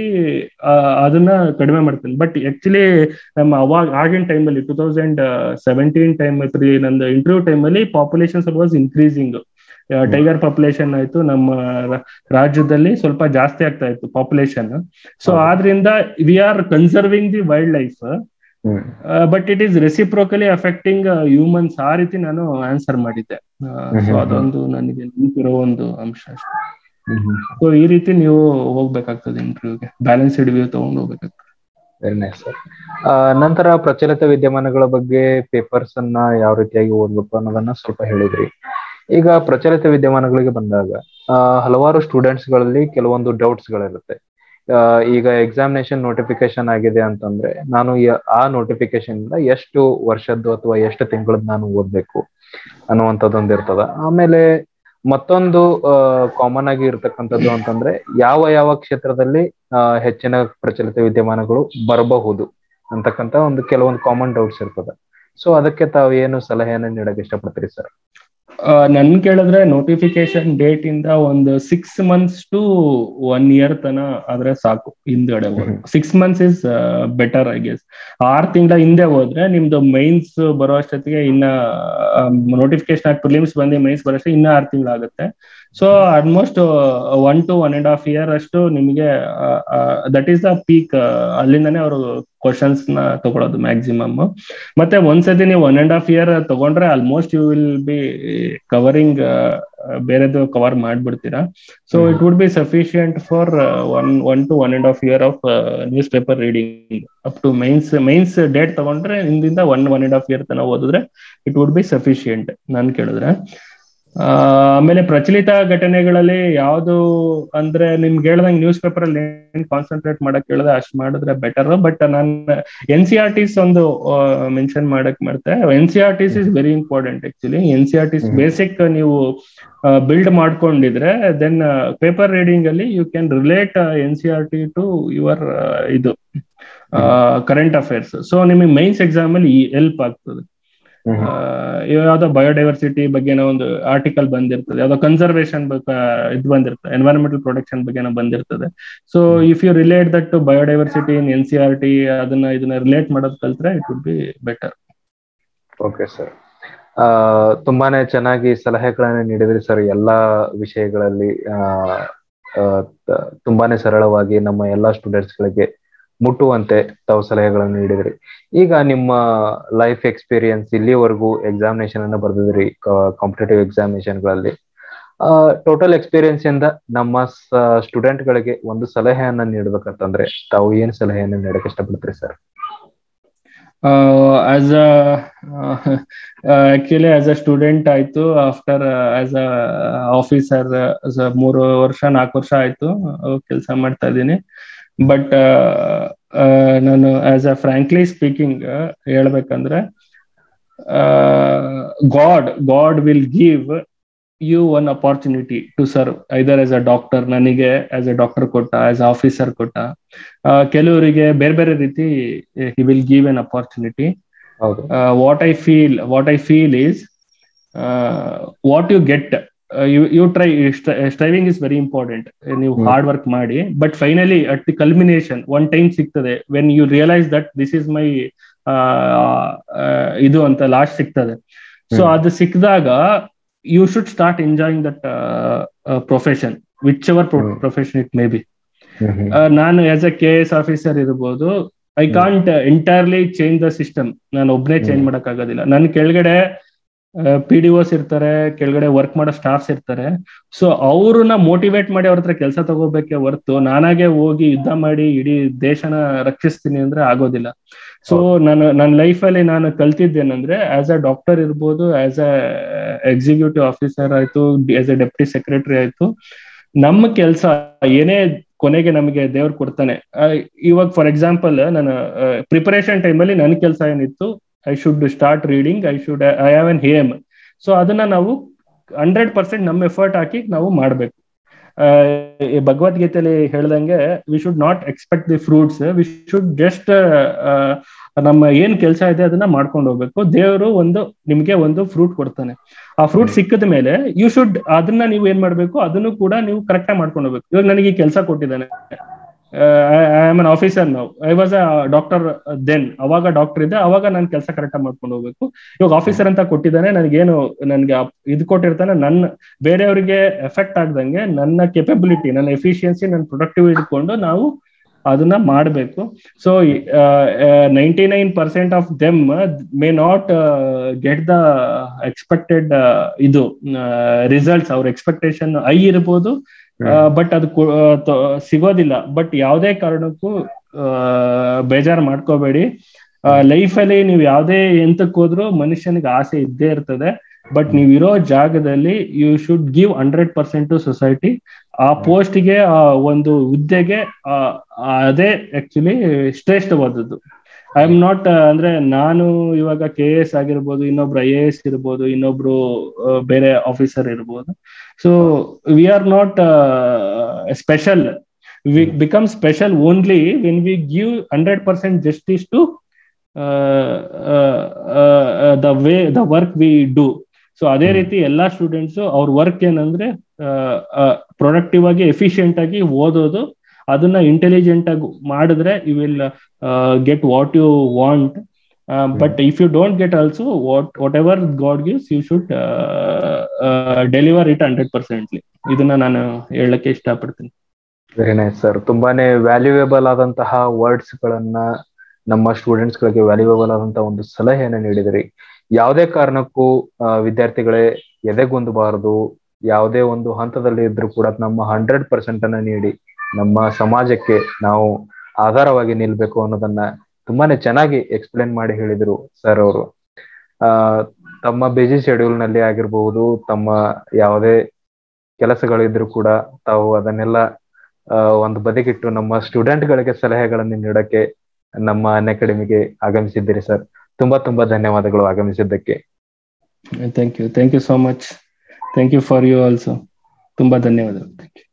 ಅದನ್ನ ಕಡಿಮೆ ಮಾಡ್ತಾರೆ ಬಟ್ ಆಕ್ಚುಲಿ ನಮ್ಮ ಅವಾಗ ಆಗಿನ ಟೈಮಲ್ಲಿ ಟೂ ತೌಸಂಡ್ ಸೆವೆಂಟೀನ್ ಟೈಮ್ ನಂದು ಇಂಟರ್ವ್ಯೂ ಟೈಮಲ್ಲಿ population was increasing tiger population ಆಯ್ತು ನಮ್ಮ ರಾಜ್ಯದಲ್ಲಿ ಸ್ವಲ್ಪ ಜಾಸ್ತಿ ಆಗ್ತಾ ಇತ್ತು ಪಾಪ್ಯುಲೇಷನ್ ಸೊ ಆದ್ರಿಂದ we are conserving the wildlife but it is reciprocally affecting humans ಆ ರೀತಿ ನಾನು ಆನ್ಸರ್ ಮಾಡಿದ್ದೆ ಸೊ ಅದೊಂದು ನನಗೆ ನೆನಪಿರೋ ಒಂದು ಅಂಶ ಅಷ್ಟೇ ಸೊ ಈ ರೀತಿ ನೀವು ಹೋಗ್ಬೇಕಾಗ್ತದೆ ಇಂಟರ್ವ್ಯೂಗೆ ಬ್ಯಾಲೆನ್ಸ್ ವ್ಯೂ ತಗೊಂಡು ಹೋಗ್ಬೇಕಾಗ್ತದೆ ವೆರಿ ನೈಸ್ ಸರ್ ನಂತರ ಪ್ರಚಲಿತ ವಿದ್ಯಮಾನಗಳ ಬಗ್ಗೆ ಪೇಪರ್ಸ್ ಅನ್ನ ಯಾವ ರೀತಿಯಾಗಿ ಓದ್ಬೇಕು ಅನ್ನೋದನ್ನ ಸ್ವಲ್ಪ ಹೇಳಿದ್ರಿ ಈಗ ಪ್ರಚಲಿತ ವಿದ್ಯಮಾನಗಳಿಗೆ ಬಂದಾಗ ಹಲವಾರು ಸ್ಟೂಡೆಂಟ್ಸ್ ಗಳಲ್ಲಿ ಕೆಲವೊಂದು ಡೌಟ್ಸ್ ಗಳಿರುತ್ತೆ ಈಗ ಎಕ್ಸಾಮಿನೇಷನ್ ನೋಟಿಫಿಕೇಶನ್ ಆಗಿದೆ ಅಂತಂದ್ರೆ ನಾನು ಆ ನೋಟಿಫಿಕೇಶನ್ ಇಂದ ಎಷ್ಟು ವರ್ಷದ್ದು ಅಥವಾ ಎಷ್ಟು ತಿಂಗಳದ್ದು ನಾನು ಓದ್ಬೇಕು ಅನ್ನುವಂಥದ್ದೊಂದು ಇರ್ತದ ಆಮೇಲೆ ಮತ್ತೊಂದು ಕಾಮನ್ ಆಗಿ ಇರ್ತಕ್ಕಂಥದ್ದು ಅಂತಂದ್ರೆ ಯಾವ ಯಾವ ಕ್ಷೇತ್ರದಲ್ಲಿ ಹೆಚ್ಚಿನ ಪ್ರಚಲಿತ ವಿದ್ಯಮಾನಗಳು ಬರಬಹುದು ಅಂತಕ್ಕಂತ ಒಂದು ಕೆಲವೊಂದು ಕಾಮನ್ ಡೌಟ್ಸ್ ಇರ್ತದೆ ಸೊ ಅದಕ್ಕೆ ತಾವು ಏನು ಸಲಹೆಯನ್ನ ನೀಡಕ್ ಇಷ್ಟಪಡ್ತೀರಿ ಸರ್ ನನ್ ಕೇಳಿದ್ರೆ ನೋಟಿಫಿಕೇಶನ್ ಡೇಟ್ ಇಂದ ಒಂದು six months to one year ತನ ಆದ್ರೆ ಸಾಕು ಹಿಂದ್ಗಡೆ six months is better I guess ಆರ್ ತಿಂಗಳ ಹಿಂದೆ ಹೋದ್ರೆ ನಿಮ್ದು ಮೈನ್ಸ್ ಬರೋ ಅಷ್ಟೊತ್ತಿಗೆ ಇನ್ನ ನೋಟಿಫಿಕೇಶನ್ ಆಗಿ ಪ್ರಿಲಿಮ್ಸ್ ಬಂದು ಮೈನ್ಸ್ ಬರೋ ಇನ್ನ ಆರು ತಿಂಗಳಾಗುತ್ತೆ so almost one to one and half year ಅಷ್ಟು ನಿಮಗೆ ದಟ್ ಈಸ್ ದ ಪೀಕ್ ಅಲ್ಲಿಂದಾನೇ ಅವರು ಕ್ವಶನ್ಸ್ ನ ತಗೊಳೋದು ಮ್ಯಾಕ್ಸಿಮಮ್ ಮತ್ತೆ ಒಂದ್ಸತಿ ನೀವು ಒನ್ ಅಂಡ್ ಹಾಫ್ ಇಯರ್ ತಗೊಂಡ್ರೆ almost you will be covering ಬೇರೆದು ಕವರ್ ಮಾಡ್ಬಿಡ್ತೀರಾ so it would be sufficient for one one to one and half year of newspaper reading up to mains mains date ತಗೊಂಡ್ರೆ ಹಿಂದಿಂದ one one and half year ತನಕ ಓದಿದ್ರೆ it would be sufficient ನಾನು ಕೇಳಿದ್ರೆ ಆಮೇಲೆ ಪ್ರಚಲಿತ ಘಟನೆಗಳಲ್ಲಿ ಯಾವ್ದು ಅಂದ್ರೆ ನಿಮ್ಗೆ ಹೇಳ್ದಂಗೆ ನ್ಯೂಸ್ ಪೇಪರ್ ಅಲ್ಲಿ ಏನ್ ಕಾನ್ಸಂಟ್ರೇಟ್ ಮಾಡಕ್ ಹೇಳಿದ್ರೆ ಅಷ್ಟು ಮಾಡಿದ್ರೆ ಬೆಟರ್ ಬಟ್ ನಾನು ಎನ್ ಸಿ ಆರ್ ಟಿಸ್ ಒಂದು ಮೆನ್ಷನ್ ಮಾಡಕ್ ಮಾಡ್ತೆ N C R Ts is very important actually N C R Ts basic ನೀವು ಬಿಲ್ಡ್ ಮಾಡ್ಕೊಂಡಿದ್ರೆ ದೆನ್ ಪೇಪರ್ ರೀಡಿಂಗ್ ಅಲ್ಲಿ you can relate N C R T to your ಇದು current affairs so ನಿಮಗೆ mains exam ಅಲ್ಲಿ help ಆಗ್ತದೆ ಯಾವ್ದೋ biodiversity ಬಗ್ಗೆ ಒಂದು ಆರ್ಟಿಕಲ್ ಬಂದಿರ್ತದೆ ಯಾವ್ದೋ ಕನ್ಸರ್ವೇಶನ್ ಇದು ಬಂದಿರ್ತದೆ ಎನ್ವೈರನ್ಮೆಂಟಲ್ ಪ್ರೊಟೆಕ್ಷನ್ ಬಗ್ಗೆ ಬಂದಿರ್ತದೆ so if you relate that to biodiversity in N C R T ಅದನ್ನ ಇದನ್ನ ರಿಲೇಟ್ ಮಾಡೋದ್ ಕಲ್ತ್ರೆ it would be better okay sir ತುಂಬಾನೇ ಚೆನ್ನಾಗಿ ಸಲಹೆಗಳನ್ನ ನೀಡಿದ್ರಿ ಸರ್ ಎಲ್ಲಾ ವಿಷಯಗಳಲ್ಲಿ ತುಂಬಾನೇ ಸರಳವಾಗಿ ನಮ್ಮ ಎಲ್ಲಾ ಸ್ಟೂಡೆಂಟ್ಸ್ ಗಳಿಗೆ ಮುಟ್ಟುವಂತೆ ತಾವು ಸಲಹೆಗಳನ್ನು ನೀಡಿದ್ರಿ ಈಗ ನಿಮ್ಮ ಲೈಫ್ ಎಕ್ಸ್ಪೀರಿಯನ್ಸ್ ಇಲ್ಲಿವರೆಗೂ ಎಕ್ಸಾಮಿನೇಷನ್ ಅನ್ನ ಬರ್ದಿದ್ರಿ ಕಾಂಪಿಟೇಟಿವ್ ಎಕ್ಸಾಮಿನೇಷನ್ಗಳಲ್ಲಿ ಟೋಟಲ್ ಎಕ್ಸ್ಪೀರಿಯನ್ಸ್ ಇಂದ ನಮ್ಮ ಸ್ಟೂಡೆಂಟ್ ಗಳಿಗೆ ಒಂದು ಸಲಹೆಯನ್ನ ನೀಡ್ಬೇಕಂತಂದ್ರೆ ತಾವು ಏನ್ ಸಲಹೆಯನ್ನ ನೀಡಕ್ ಇಷ್ಟಪಡ್ತೀರಿ sir as a actually as a student ಆಯ್ತು ಆಫ್ಟರ್ ಆಸ್ ಅ ಆಫೀಸರ್ ಮೂರು ವರ್ಷ ನಾಲ್ಕು ವರ್ಷ ಆಯ್ತು ಕೆಲಸ ಮಾಡ್ತಾ ಇದ್ದೀನಿ ಬಟ್ ನಾನು ಆಸ್ ಅ ಫ್ರಾಂಕ್ಲಿ ಸ್ಪೀಕಿಂಗ್ ಹೇಳ್ಬೇಕಂದ್ರೆ god god will give you one opportunity to serve either as a doctor ನನಗೆ ಆಸ್ ಅ ಡಾಕ್ಟರ್ ಕೊಟ್ಟ ಆಸ್ ಅ ಆಫೀಸರ್ ಕೊಟ್ಟ ಕೆಲವರಿಗೆ ಬೇರೆ ಬೇರೆ ರೀತಿ he will give an opportunity what I feel what I feel is what you get you you try striving is very important ನೀವು hard work ಮಾಡಿ but finally at the culmination one time ಸಿಗ್ತದೆ when you realize that this is my ಇದು ಅಂತ last ಸಿಗ್ತದೆ so ಅದು ಸಿಕ್ಕಿದಾಗ you should start enjoying that profession which our profession it may be ನಾನು as a K S officer ಇರ್ಬೋದು I can't entirely change the system ನಾನು ಒಬ್ನೇ change ಮಾಡಕ್ ಆಗೋದಿಲ್ಲ ನನ್ನ ಕೆಳಗಡೆ ಪಿ ಡಿ ಓಸ್ ಇರ್ತಾರೆ ಕೆಳಗಡೆ ವರ್ಕ್ ಮಾಡೋ ಸ್ಟಾಫ್ಸ್ ಇರ್ತಾರೆ ಸೊ ಅವ್ರನ್ನ ಮೋಟಿವೇಟ್ ಮಾಡಿ ಅವ್ರ ಹತ್ರ ಕೆಲಸ ತಗೋಬೇಕೆ ಹೊರ್ತು ನಾನಾಗೆ ಹೋಗಿ ಯುದ್ಧ ಮಾಡಿ ಇಡೀ ದೇಶನ ರಕ್ಷಿಸ್ತೀನಿ ಅಂದ್ರೆ ಆಗೋದಿಲ್ಲ ಸೊ ನಾನು ನನ್ನ ಲೈಫಲ್ಲಿ ನಾನು ಕಲ್ತಿದ್ದೇನಂದ್ರೆ ಆಸ್ ಅ ಡಾಕ್ಟರ್ ಇರ್ಬೋದು ಆಸ್ ಅ ಎಕ್ಸಿಕ್ಯೂಟಿವ್ ಆಫೀಸರ್ ಆಯ್ತು ಆಸ್ ಅ ಡೆಪ್ಟಿ ಸೆಕ್ರೆಟರಿ ಆಯ್ತು ನಮ್ಮ ಕೆಲಸ ಏನೇ ಕೊನೆಗೆ ನಮಗೆ ದೇವ್ರು ಕೊಡ್ತಾನೆ ಇವಾಗ ಫಾರ್ ಎಕ್ಸಾಂಪಲ್ ನಾನು ಪ್ರಿಪರೇಷನ್ ಟೈಮಲ್ಲಿ ನನ್ನ ಕೆಲಸ ಏನಿತ್ತು I should start reading I should I have an aim so ಅದನ್ನ ನಾವು ಹಂಡ್ರೆಡ್ ಪರ್ಸೆಂಟ್ ನಮ್ಮ ಎಫರ್ಟ್ ಹಾಕಿ ನಾವು ಮಾಡ್ಬೇಕು ಭಗವದ್ಗೀತೆಯಲ್ಲಿ ಹೇಳ್ದಂಗೆ we should not expect the fruits we should just ನಮ್ಮ ಏನ್ ಕೆಲಸ ಇದೆ ಅದನ್ನ ಮಾಡ್ಕೊಂಡು ಹೋಗ್ಬೇಕು ದೇವರು ಒಂದು ನಿಮ್ಗೆ ಒಂದು ಫ್ರೂಟ್ ಕೊಡ್ತಾನೆ ಆ ಫ್ರೂಟ್ ಸಿಕ್ಕಿದ ಮೇಲೆ ಯು ಶುಡ್ ಅದನ್ನ ನೀವು ಏನ್ ಮಾಡ್ಬೇಕು ಅದನ್ನು ಕೂಡ ನೀವು ಕರೆಕ್ಟ್ ಆಗಿ ಮಾಡ್ಕೊಂಡು ಹೋಗ್ಬೇಕು ಇವಾಗ ನನಗೆ ಈ ಕೆಲಸ ಕೊಟ್ಟಿದ್ದಾನೆ ಐ ಆಮ್ ಅನ್ ಆಫೀಸರ್ ನಾವು I was a doctor then ಅವಾಗ ಡಾಕ್ಟರ್ ಇದೆ ಅವಾಗ ನಾನು ಕೆಲಸ ಕರೆಕ್ಟ್ ಆಗಿ ಮಾಡ್ಕೊಂಡು ಹೋಗ್ಬೇಕು ಇವಾಗ ಆಫೀಸರ್ ಅಂತ ಕೊಟ್ಟಿದ್ದಾನೆ ನನಗೇನು ನನ್ಗೆ ಇದು ಕೊಟ್ಟಿರ್ತಾನೆ ನನ್ನ ಬೇರೆಯವರಿಗೆ ಎಫೆಕ್ಟ್ ಆಗ್ದಂಗೆ ನನ್ನ ಕೆಪಬಿಲಿಟಿ ನನ್ನ ಎಫಿಷಿಯನ್ಸಿ ನನ್ನ ಪ್ರೊಡಕ್ಟಿವ್ ಇಟ್ಕೊಂಡು ನಾವು ಅದನ್ನ ಮಾಡಬೇಕು so ninety nine percent of them may not get the expected ಇದು ರಿಸಲ್ಟ್ಸ್ ಅವ್ರ ಎಕ್ಸ್ಪೆಕ್ಟೇಷನ್ ಐ ಇರ್ಬೋದು ಬಟ್ ಅದು ಸಿಗೋದಿಲ್ಲ ಬಟ್ ಯಾವುದೇ ಕಾರಣಕ್ಕೂ ಬೇಜಾರು ಮಾಡ್ಕೋಬೇಡಿ ಲೈಫ್ ಅಲ್ಲಿ ನೀವು ಯಾವುದೇ ಎಂತಕ್ಕೆ ಹೋದ್ರು ಮನುಷ್ಯನಿಗೆ ಆಸೆ ಇದ್ದೇ ಇರ್ತದೆ ಬಟ್ ನೀವು ಇರೋ ಜಾಗದಲ್ಲಿ you should give hundred percent to society ಆ ಪೋಸ್ಟ್ಗೆ ಆ ಒಂದು ಹುದ್ದೆಗೆ ಅದೇ ಆಕ್ಚುಲಿ ಶ್ರೇಷ್ಠವಾದದ್ದು ಐ ಆಮ್ ನಾಟ್ ಅಂದ್ರೆ ನಾನು ಇವಾಗ ಕೆ ಎಸ್ ಆಗಿರ್ಬೋದು ಇನ್ನೊಬ್ರು ಐ ಎ ಎಸ್ ಇರ್ಬೋದು ಇನ್ನೊಬ್ರು ಬೇರೆ ಆಫೀಸರ್ ಇರ್ಬೋದು so we are not special we become special only when we give hundred percent justice to the way the work we do so ಅದೇ ರೀತಿ ಎಲ್ಲಾ ಸ್ಟೂಡೆಂಟ್ಸ್ ಅವ್ರ ವರ್ಕ್ ಏನಂದ್ರೆ ಪ್ರೊಡಕ್ಟಿವ್ ಆಗಿ ಎಫಿಷಿಯಂಟ್ ಆಗಿ ಓದೋದು ಅದನ್ನ ಇಂಟೆಲಿಜೆಂಟ್ ಆಗಿ ಮಾಡಿದ್ರೆ you will get what you want but if you don't get also what whatever God gives you should deliver it hundred ಪರ್ಸೆಂಟ್ಲಿ ಇದನ್ನ ನಾನು ಹೇಳಕ್ಕೆ ಇಷ್ಟಪಡ್ತೀನಿ ವೆರಿ ನೈಸ್ ಸರ್ ತುಂಬಾನೇ ವ್ಯಾಲ್ಯೂಯೇಬಲ್ ಆದಂತಹ ವರ್ಡ್ಸ್ ಗಳನ್ನ ನಮ್ಮ ಸ್ಟೂಡೆಂಟ್ಸ್ ಗಳಿಗೆ ವ್ಯಾಲ್ಯೂಯೇಬಲ್ ಆದಂತಹ ಒಂದು ಸಲಹೆಯನ್ನ ನೀಡಿದಿರಿ ಯಾವುದೇ ಕಾರಣಕ್ಕೂ ವಿದ್ಯಾರ್ಥಿಗಳೇ ಎದೆಗುಂದಬಾರದು ಯಾವುದೇ ಒಂದು ಹಂತದಲ್ಲಿ ಇದ್ರೂ ಕೂಡ ನಮ್ಮ ಹಂಡ್ರೆಡ್ ಪರ್ಸೆಂಟ್ ಅನ್ನ ನೀಡಿ ನಮ್ಮ ಸಮಾಜಕ್ಕೆ ನಾವು ಆಧಾರವಾಗಿ ನಿಲ್ಬೇಕು ಅನ್ನೋದನ್ನ ತುಂಬಾನೇ ಚೆನ್ನಾಗಿ ಎಕ್ಸ್ಪ್ಲೇನ್ ಮಾಡಿ ಹೇಳಿದ್ರು ಸರ್ ಅವರು ಆ ತಮ್ಮ ಬಿಜಿ ಶೆಡ್ಯೂಲ್ ನಲ್ಲಿ ಆಗಿರ್ಬಹುದು ತಮ್ಮ ಯಾವುದೇ ಕೆಲಸಗಳಿದ್ರು ಕೂಡ ತಾವು ಅದನ್ನೆಲ್ಲ ಒಂದು ಬದಿಗಿಟ್ಟು ನಮ್ಮ ಸ್ಟೂಡೆಂಟ್ ಗಳಿಗೆ ಸಲಹೆಗಳನ್ನು ನೀಡಕ್ಕೆ ನಮ್ಮ ಅನ್ ಅಕಾಡೆಮಿಗೆ ಆಗಮಿಸಿದ್ದೀರಿ ಸರ್ ತುಂಬಾ ತುಂಬಾ ಧನ್ಯವಾದಗಳು ಆಗಮಿಸಿದ್ದಕ್ಕೆ thank you thank you so much thank you for you also ತುಂಬಾ ಧನ್ಯವಾದಗಳು ಥ್ಯಾಂಕ್ ಯು